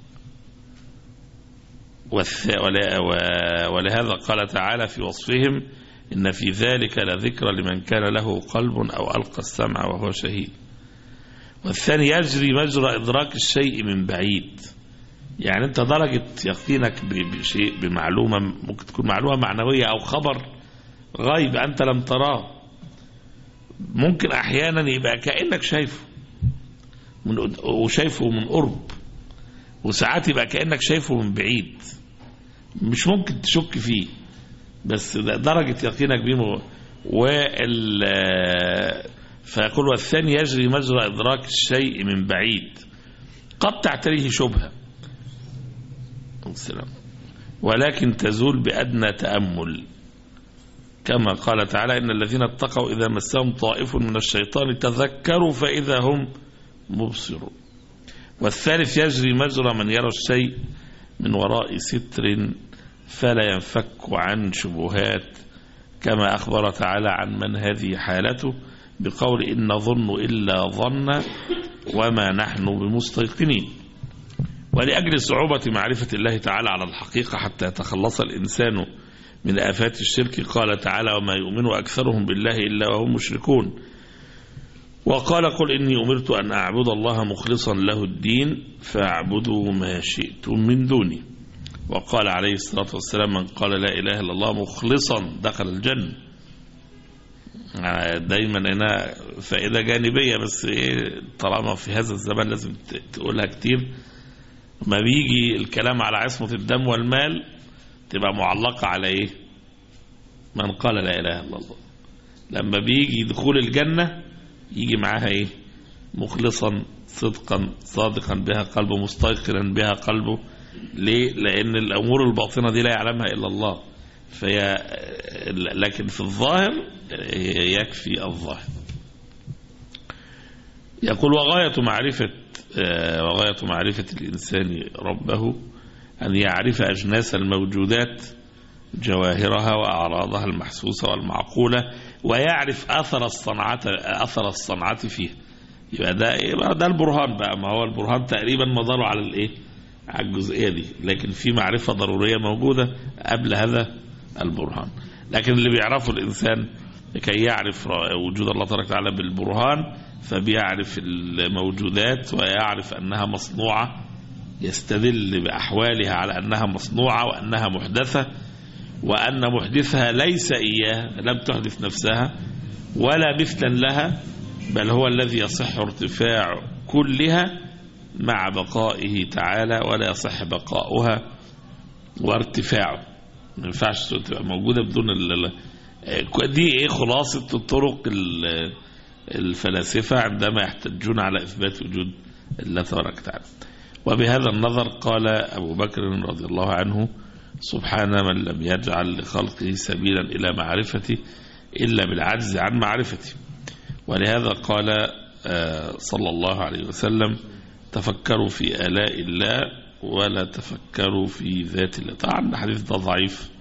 ولهذا قال تعالى في وصفهم إن في ذلك لذكرى لمن كان له قلب أو ألقى السمع وهو شهيد والثاني يجري مجرى إدراك الشيء من بعيد يعني أنت درجة يقينك بشيء بمعلومة ممكن تكون معلومة معنوية أو خبر غيب أنت لم تراه ممكن أحيانا يبقى كأنك شايفه من وشايفه من قرب وساعات يبقى كأنك شايفه من بعيد مش ممكن تشك فيه بس درجة يقينك بيه وال فيقول والثاني يجري مجرى إدراك الشيء من بعيد قد تعتريه شبهة السلام ولكن تزول بأدنى تأمل كما قال تعالى إن الذين اتقوا إذا مسهم طائف من الشيطان تذكروا فإذا هم مبصرون والثالث يجري مجرى من يرى الشيء من وراء ستر فلا ينفك عن شبهات كما أخبر تعالى عن من هذه حالته بقول إن نظن إلا ظن وما نحن بمستيقنين ولأجل صعوبة معرفة الله تعالى على الحقيقة حتى يتخلص الإنسان من آفات الشرك قال تعالى وما يؤمن أكثرهم بالله إلا وهم مشركون وقال قل إني أمرت أن أعبد الله مخلصا له الدين فاعبدوا ما شئتم من دوني وقال عليه الصلاة والسلام من قال لا إله إلا الله مخلصا دخل الجنة دايما هنا فائدة جانبية بس ايه طالما في هذا الزمن لازم ت- تقولها كتير ما بيجي الكلام على عصمة الدم والمال تبقى معلقة على ايه من قال لا اله الا الله لما بيجي دخول الجنة يجي معاها ايه مخلصا صدقا صادقا بها قلبه مستيقنا بها قلبه ليه لان الامور الباطنة دي لا يعلمها الا الله فهي لكن في الظاهر يكفي الظاهر يقول وغاية معرفة آه، وغاية معرفة الإنسان ربه أن يعرف أجناس الموجودات جواهرها وأعراضها المحسوسة والمعقولة ويعرف أثر الصنعة أثر الصنعة فيه يبقى ده يبقى ده البرهان بقى ما هو البرهان تقريبا مداره على الايه على الجزئيه دي لكن في معرفه ضروريه موجوده قبل هذا البرهان لكن اللي بيعرفه الانسان لكي يعرف وجود الله تبارك وتعالى بالبرهان فبيعرف الموجودات ويعرف انها مصنوعه يستدل باحوالها على انها مصنوعه وانها محدثه وان محدثها ليس اياه لم تحدث نفسها ولا مثلا لها بل هو الذي يصح ارتفاع كلها مع بقائه تعالى ولا يصح بقاؤها وارتفاعه ما ينفعش تبقى موجودة بدون ال ال- دي ايه خلاصة الطرق ال- الفلاسفة عندما يحتجون على إثبات وجود الله تبارك وتعالى وبهذا النظر قال أبو بكر رضي الله عنه سبحان من لم يجعل لخلقه سبيلا إلى معرفته إلا بالعجز عن معرفته ولهذا قال آه، صلى الله عليه وسلم تفكروا في آلاء الله ولا تفكروا في ذات الله طبعا الحديث ده ضعيف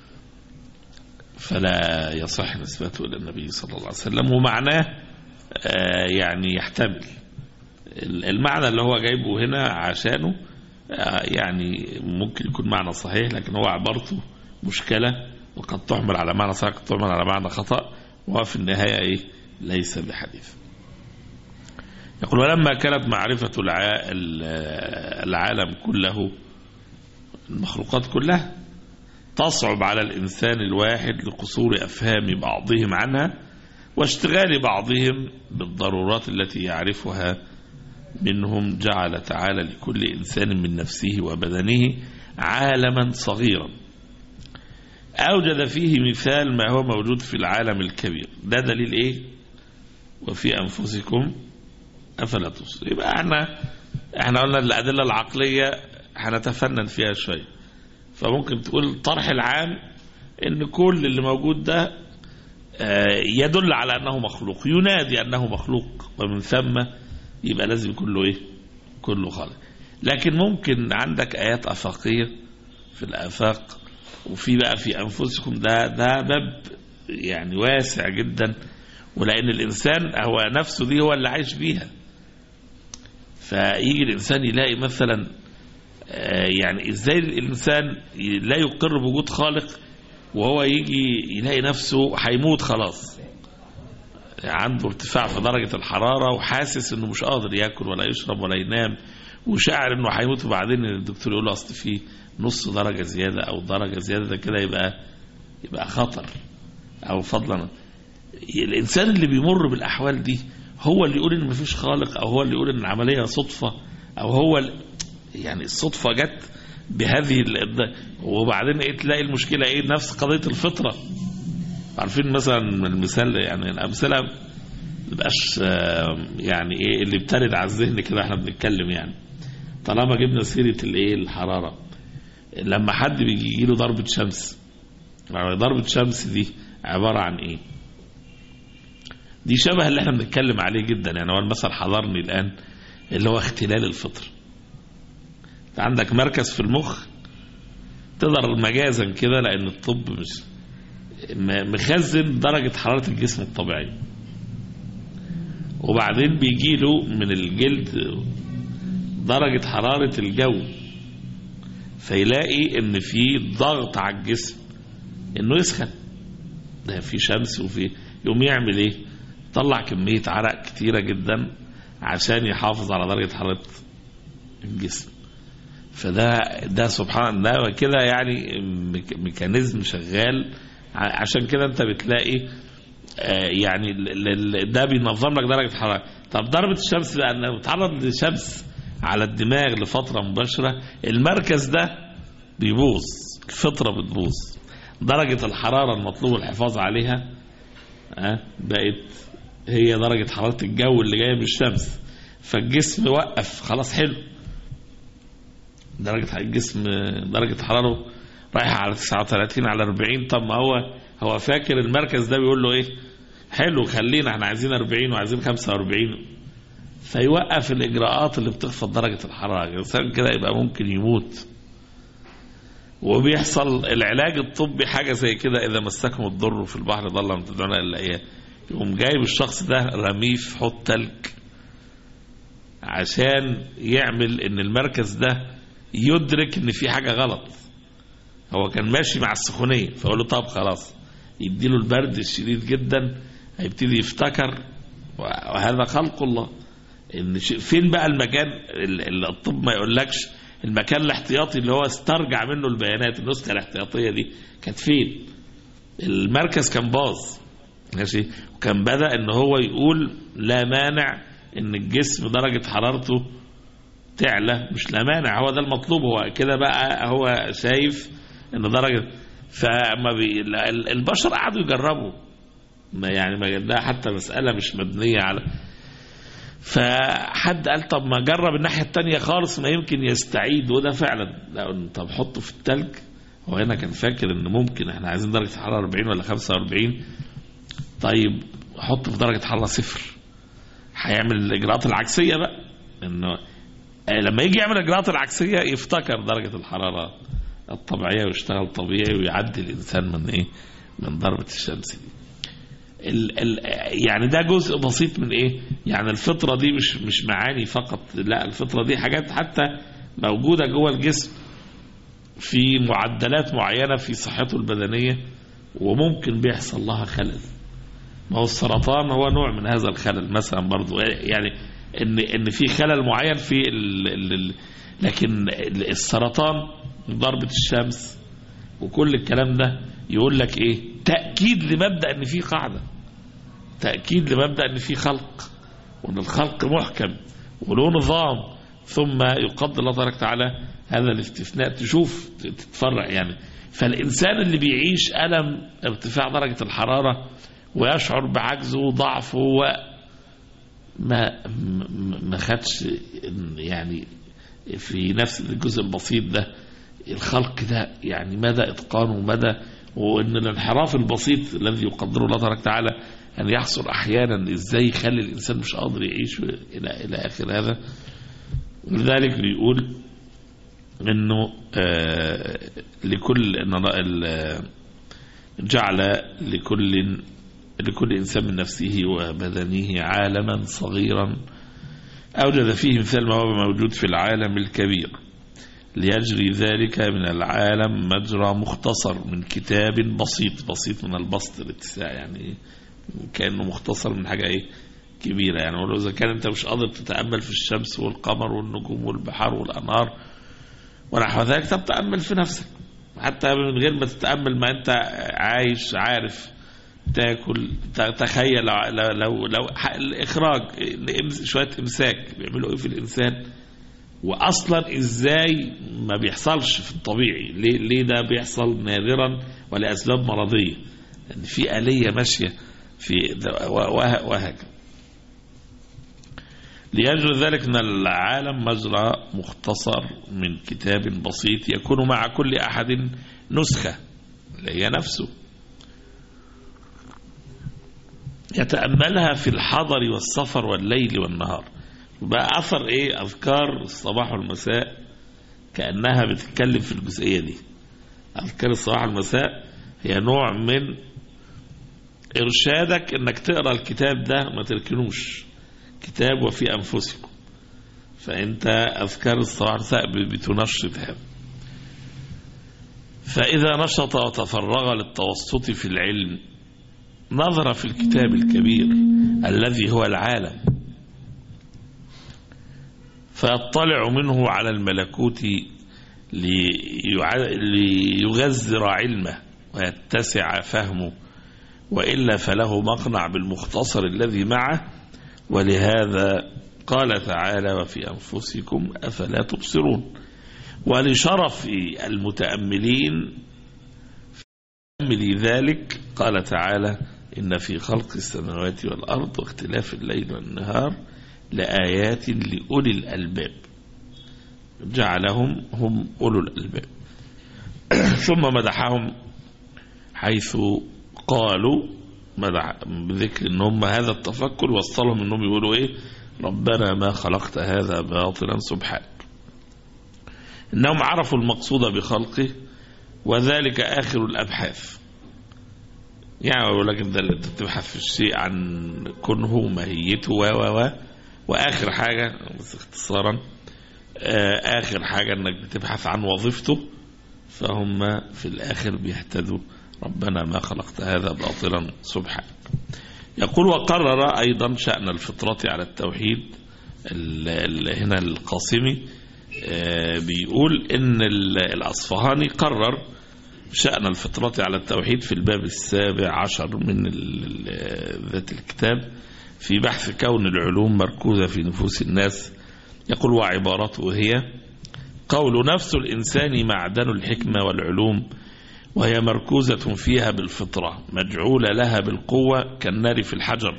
فلا يصح نسبته إلى النبي صلى الله عليه وسلم ومعناه آه، يعني يحتمل المعنى اللي هو جايبه هنا عشانه آه، يعني ممكن يكون معنى صحيح لكن هو عبارته مشكلة وقد تحمل على معنى صحيح قد تحمل على معنى خطأ وفي النهاية إيه ليس بحديث يقول ولما كانت معرفة الع- ال- العالم كله المخلوقات كلها تصعب على الإنسان الواحد لقصور أفهام بعضهم عنها واشتغال بعضهم بالضرورات التي يعرفها منهم جعل تعالى لكل إنسان من نفسه وبدنه عالما صغيرا أوجد فيه مثال ما هو موجود في العالم الكبير ده دليل إيه وفي أنفسكم أفلا تبصرون يبقى احنا احنا قلنا الأدلة العقلية هنتفنن فيها شوية فممكن تقول الطرح العام ان كل اللي موجود ده آه، يدل على انه مخلوق ينادي انه مخلوق ومن ثم يبقى لازم كله ايه كله خالق لكن ممكن عندك ايات افاقيه في الافاق وفي بقى في انفسكم ده ده باب يعني واسع جدا ولان الانسان هو نفسه دي هو اللي عايش بيها فيجي الانسان يلاقي مثلا آه، يعني ازاي الانسان لا يقر بوجود خالق وهو يجي يلاقي نفسه هيموت خلاص عنده ارتفاع في درجة الحرارة وحاسس انه مش قادر ياكل ولا يشرب ولا ينام وشاعر انه هيموت وبعدين الدكتور يقول له اصل في نص درجة زيادة او درجة زيادة ده كده يبقى يبقى خطر او فضلا الانسان اللي بيمر بالاحوال دي هو اللي يقول ان مفيش خالق او هو اللي يقول ان العملية صدفة او هو ال- يعني الصدفة جت بهذه ال- وبعدين ايه تلاقي المشكلة ايه نفس قضية الفطرة عارفين مثلا المثال يعني الامثله ما تبقاش آه، يعني ايه اللي بترد على الذهن كده احنا بنتكلم يعني طالما جبنا سيره الايه الحراره لما حد بيجي له ضربه شمس يعني ضربه شمس دي عباره عن ايه دي شبه اللي احنا بنتكلم عليه جدا يعني هو المثل حضرني الان اللي هو اختلال الفطر انت عندك مركز في المخ تقدر مجازا كده لان الطب مش م- مخزن درجة حرارة الجسم الطبيعية وبعدين بيجي له من الجلد درجة حرارة الجو فيلاقي ان في ضغط على الجسم انه يسخن ده في شمس وفي يقوم يعمل ايه طلع كمية عرق كتيرة جدا عشان يحافظ على درجة حرارة الجسم فده ده سبحان الله كده يعني ميك- ميكانيزم شغال ع- عشان كده انت بتلاقي آه، يعني ال- ال- ده بينظم لك درجة الحرارة طب ضربة الشمس لأنه بتعرض للشمس على الدماغ لفترة مباشرة المركز ده بيبوظ الفطرة بتبوظ درجة الحرارة المطلوب الحفاظ عليها آه، بقت هي درجة حرارة الجو اللي جاية من الشمس فالجسم وقف خلاص حلو درجة الجسم درجة حرارته رايحة على 39 على 40 طب ما هو هو فاكر المركز ده بيقول له ايه حلو خلينا احنا عايزين 40 وعايزين 45 فيوقف الاجراءات اللي بتخفض درجة الحرارة الانسان كده يبقى ممكن يموت وبيحصل العلاج الطبي حاجة زي كده إذا مسكم الضر في البحر ضل من تدعون إلا إياه يقوم جايب الشخص ده رميه في حوض تلج عشان يعمل إن المركز ده يدرك إن في حاجة غلط هو كان ماشي مع السخونية فأقول له طب خلاص يديله البرد الشديد جدا هيبتدي يفتكر وهذا خلق الله ان ش- فين بقى المكان ال- ال- الطب ما يقولكش المكان الاحتياطي اللي هو استرجع منه البيانات النسخه الاحتياطيه دي كانت فين المركز كان باظ ماشي وكان بدا ان هو يقول لا مانع ان الجسم درجه حرارته تعلى مش لا مانع هو ده المطلوب هو كده بقى هو شايف ان درجه فما بي ال- البشر قعدوا يجربوا ما يعني ما ده حتى مساله مش مبنيه على فحد قال طب ما جرب الناحيه التانية خالص ما يمكن يستعيد وده فعلا لا طب حطه في التلج هو هنا كان فاكر ان ممكن احنا عايزين درجه حراره 40 ولا 45 طيب حطه في درجه حراره صفر هيعمل الاجراءات العكسيه بقى انه آه، لما يجي يعمل الاجراءات العكسيه يفتكر درجه الحراره الطبيعيه ويشتغل طبيعي ويعدي الانسان من ايه من ضربه الشمس دي ال ال يعني ده جزء بسيط من ايه يعني الفطره دي مش مش معاني فقط لا الفطره دي حاجات حتى موجوده جوه الجسم في معدلات معينه في صحته البدنيه وممكن بيحصل لها خلل ما هو السرطان هو نوع من هذا الخلل مثلا برضو يعني ان ان في خلل معين في ال ال ال لكن السرطان ضربه الشمس وكل الكلام ده يقول لك ايه تاكيد لمبدا ان في قاعده تاكيد لمبدا ان في خلق وان الخلق محكم وله نظام ثم يقدر الله تبارك وتعالى هذا الاستثناء تشوف تتفرع يعني فالانسان اللي بيعيش الم ارتفاع درجه الحراره ويشعر بعجزه وضعفه و ما ما- ما خدش يعني في نفس الجزء البسيط ده الخلق ده يعني مدى اتقانه ومدى وان الانحراف البسيط الذي يقدره الله تبارك وتعالى ان يحصل احيانا ازاي يخلي الانسان مش قادر يعيش الى الى اخر هذا لذلك بيقول انه آه لكل إن ال- جعل لكل لكل انسان من نفسه وبدنه عالما صغيرا اوجد فيه مثال ما هو موجود في العالم الكبير ليجري ذلك من العالم مجرى مختصر من كتاب بسيط بسيط من البسط الاتساع يعني كأنه مختصر من حاجة ايه كبيرة يعني ولو إذا كان أنت مش قادر تتأمل في الشمس والقمر والنجوم والبحار والأنهار ونحو ذلك طب تأمل في نفسك حتى من غير ما تتأمل ما أنت عايش عارف تاكل ت- تخيل لو لو, لو ح- الإخراج الإمس- شوية إمساك بيعملوا إيه في الإنسان واصلا ازاي ما بيحصلش في الطبيعي ليه, ليه ده بيحصل نادرا ولاسباب مرضيه ان في اليه ماشيه في ده- وه- وهكذا ليجري ذلك من العالم مجرى مختصر من كتاب بسيط يكون مع كل احد نسخه اللي هي نفسه يتاملها في الحضر والسفر والليل والنهار بقى اثر ايه اذكار الصباح والمساء كانها بتتكلم في الجزئيه دي اذكار الصباح والمساء هي نوع من ارشادك انك تقرا الكتاب ده ما تركنوش كتاب وفي انفسكم فانت اذكار الصباح والمساء بتنشط هذا فاذا نشط وتفرغ للتوسط في العلم نظر في الكتاب الكبير الذي هو العالم فيطلع منه على الملكوت ليع- ليغزر علمه ويتسع فهمه وإلا فله مقنع بالمختصر الذي معه ولهذا قال تعالى وفي أنفسكم أفلا تبصرون ولشرف المتأملين تأملي ذلك قال تعالى إن في خلق السماوات والأرض واختلاف الليل والنهار لآيات لأولي الألباب جعلهم هم أولو الألباب ثم مدحهم حيث قالوا مدح بذكر ان هم هذا التفكر وصلهم انهم يقولوا ايه ربنا ما خلقت هذا باطلا سبحانك انهم عرفوا المقصود بخلقه وذلك اخر الابحاث يعني يقول لك انت اللي بتبحث في الشيء عن كنه وماهيته و و و واخر حاجه بس اختصارا آه، اخر حاجه انك بتبحث عن وظيفته فهم في الاخر بيهتدوا ربنا ما خلقت هذا باطلا سبحانك يقول وقرر ايضا شان الفطره على التوحيد ال- ال- هنا القاسمي آه، بيقول ان ال- الاصفهاني قرر شأن الفطرة على التوحيد في الباب السابع عشر من ال- ال- ذات الكتاب في بحث كون العلوم مركوزة في نفوس الناس يقول وعبارته هي قول نفس الإنسان معدن الحكمة والعلوم وهي مركوزة فيها بالفطرة مجعولة لها بالقوة كالنار في الحجر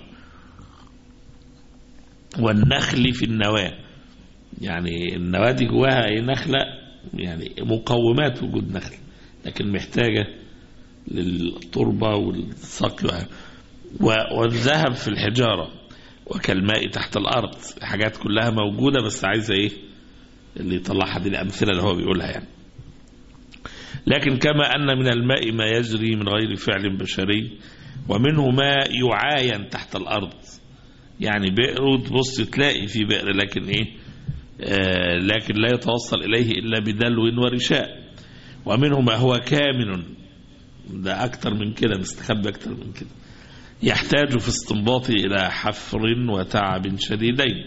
والنخل في النواة يعني النواة دي جواها ايه نخلة يعني مقومات وجود نخل لكن محتاجة للتربة والصقل و- والذهب في الحجارة وكالماء تحت الأرض حاجات كلها موجودة بس عايزة ايه اللي يطلعها دي الأمثلة اللي هو بيقولها يعني لكن كما أن من الماء ما يجري من غير فعل بشري ومنه ما يعاين تحت الأرض يعني بئر وتبص تلاقي في بئر لكن ايه آه لكن لا يتوصل إليه إلا بدلو ورشاء ومنه ما هو كامن ده أكتر من كده مستخبي أكتر من كده يحتاج في استنباطه إلى حفر وتعب شديدين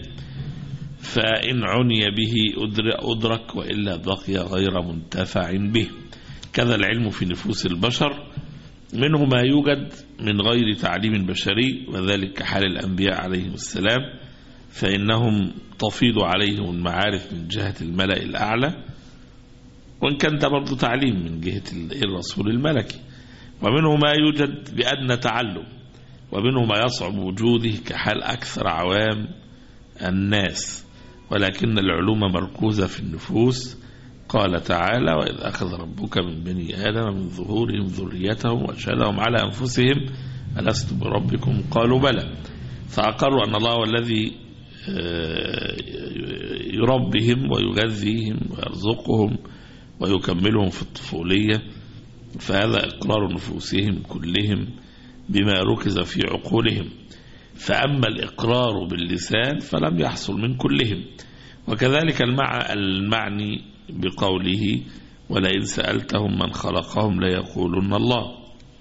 فإن عني به أدر- أدرك وإلا بقي غير منتفع به كذا العلم في نفوس البشر منه ما يوجد من غير تعليم بشري وذلك كحال الأنبياء عليهم السلام فإنهم تفيض عليهم المعارف من جهة الملأ الأعلى وإن كان ده برضه تعليم من جهة ال- الرسول الملكي ومنه ما يوجد بأدنى تعلم ومنه ما يصعب وجوده كحال أكثر عوام الناس ولكن العلوم مركوزة في النفوس قال تعالى وإذ أخذ ربك من بني آدم من ظهورهم ذريتهم وأشهدهم على أنفسهم ألست بربكم قالوا بلى فأقروا أن الله هو الذي آه، يربيهم ويغذيهم ويرزقهم ويكملهم في الطفولية فهذا إقرار نفوسهم كلهم بما ركز في عقولهم فأما الإقرار باللسان فلم يحصل من كلهم وكذلك المع المعني بقوله ولئن سألتهم من خلقهم ليقولن الله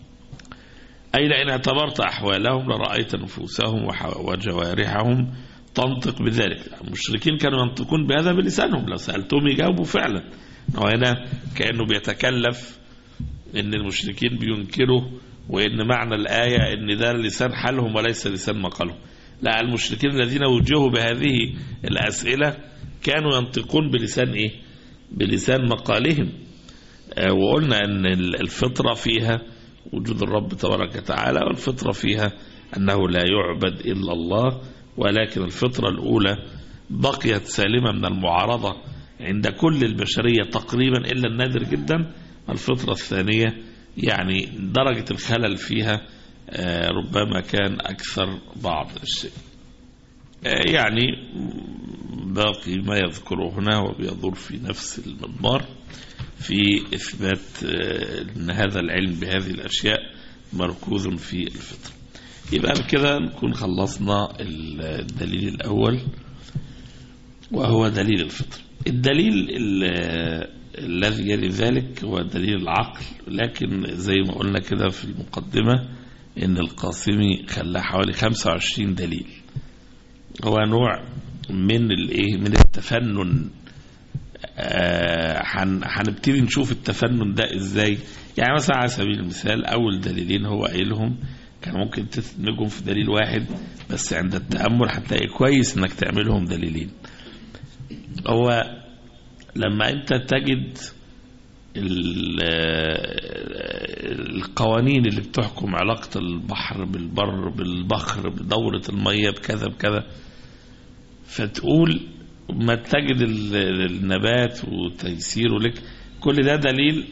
أي لئن اعتبرت أحوالهم لرأيت نفوسهم وح- وجوارحهم تنطق بذلك المشركين كانوا ينطقون بهذا بلسانهم لو سألتهم يجاوبوا فعلا وهنا كأنه بيتكلف ان المشركين بينكروا وان معنى الآية ان ده لسان حالهم وليس لسان مقالهم لا المشركين الذين وجهوا بهذه الأسئلة كانوا ينطقون بلسان ايه بلسان مقالهم آه، وقلنا ان ال- الفطرة فيها وجود الرب تبارك وتعالى والفطرة فيها أنه لا يعبد إلا الله ولكن الفطرة الأولى بقيت سالمة من المعارضة عند كل البشرية تقريبا إلا النادر جدا الفطرة الثانية يعني درجة الخلل فيها آه، ربما كان أكثر بعض الشيء آه، يعني باقي ما يذكره هنا وبيدور في نفس المضمار في إثبات آه، أن هذا العلم بهذه الأشياء مركوز في الفطرة يبقى بكده نكون خلصنا الدليل الأول وهو دليل الفطر الدليل ال- الذي يلي ذلك هو دليل العقل لكن زي ما قلنا كده في المقدمة ان القاسمي خلاه حوالي 25 دليل هو نوع من الايه من التفنن آه، هن- هنبتدي نشوف التفنن ده ازاي يعني مثلا على سبيل المثال اول دليلين هو قايلهم كان ممكن تدمجهم في دليل واحد بس عند التأمل هتلاقي كويس انك تعملهم دليلين هو لما انت تجد ال- القوانين اللي بتحكم علاقة البحر بالبر بالبخر بدورة المية بكذا بكذا فتقول ما تجد ال- النبات وتيسيره لك كل ده دليل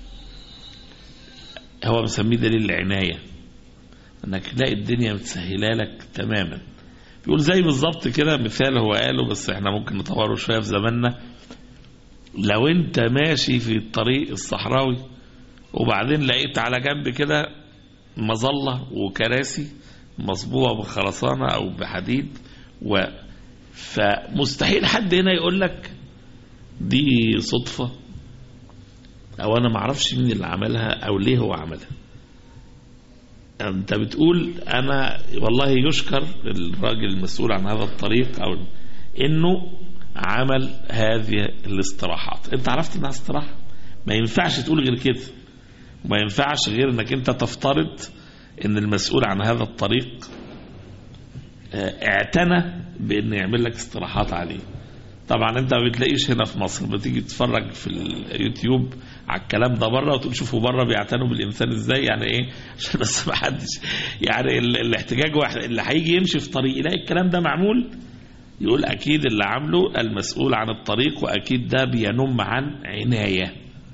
هو مسميه دليل العناية انك تلاقي الدنيا متسهله لك تماما بيقول زي بالظبط كده مثال هو قاله بس احنا ممكن نطوره شويه في زماننا لو انت ماشي في الطريق الصحراوي وبعدين لقيت على جنب كده مظله وكراسي مصبوغه بخرسانه او بحديد و فمستحيل حد هنا يقول لك دي صدفه او انا معرفش مين اللي عملها او ليه هو عملها انت بتقول انا والله يشكر الراجل المسؤول عن هذا الطريق او انه عمل هذه الاستراحات انت عرفت انها استراحه ما ينفعش تقول غير كده وما ينفعش غير انك انت تفترض ان المسؤول عن هذا الطريق اه، اعتنى بان يعمل لك استراحات عليه طبعا انت ما بتلاقيش هنا في مصر بتيجي تتفرج في اليوتيوب على الكلام ده بره وتقول شوفوا بره بيعتنوا بالانسان ازاي يعني ايه عشان بس ما حدش يعني ال- الاحتجاج واحد اللي هيجي يمشي في طريق يلاقي الكلام ده معمول يقول اكيد اللي عامله المسؤول عن الطريق واكيد ده بينم عن عنايه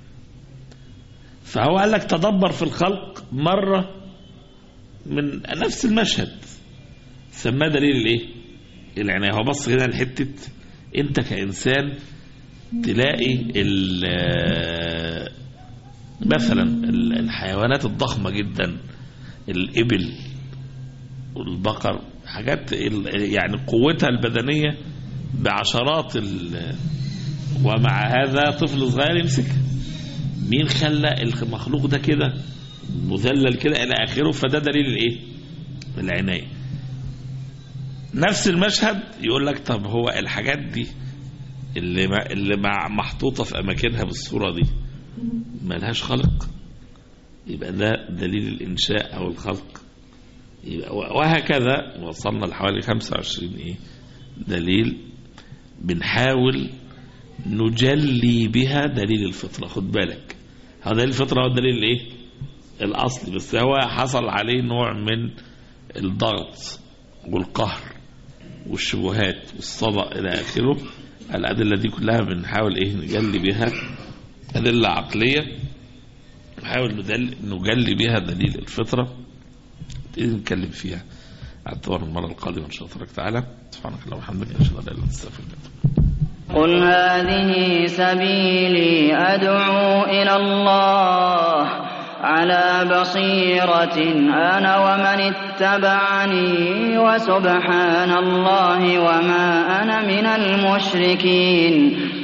فهو قال لك تدبر في الخلق مره من نفس المشهد سماه دليل الايه العنايه هو بص هنا لحته انت كانسان تلاقي ال- مثلا ال- الحيوانات الضخمه جدا الابل والبقر حاجات ال- يعني قوتها البدنيه بعشرات ال- ومع هذا طفل صغير يمسكها مين خلى المخلوق ده كده مذلل كده الى اخره فده دليل الايه العنايه نفس المشهد يقول لك طب هو الحاجات دي اللي ما اللي مع محطوطه في اماكنها بالصوره دي ملهاش خلق يبقى ده دليل الانشاء او الخلق يبقى وهكذا وصلنا لحوالي 25 ايه دليل بنحاول نجلي بها دليل الفطره خد بالك هذا دليل الفطره هو الدليل الايه الاصلي بس هو حصل عليه نوع من الضغط والقهر والشبهات والصدى الى اخره الادله دي كلها بنحاول ايه نجلي بها ادله عقليه نحاول ندل- نجلي بها دليل الفطره دي نتكلم فيها اعتبر المره القادمه ان شاء الله تبارك وتعالى سبحانك اللهم وبحمدك اشهد ان لا اله الا انت استغفرك واتوب إليك. قل هذه سبيلي أدعو إلى الله على بصيرة أنا ومن اتبعني وسبحان الله وما أنا من المشركين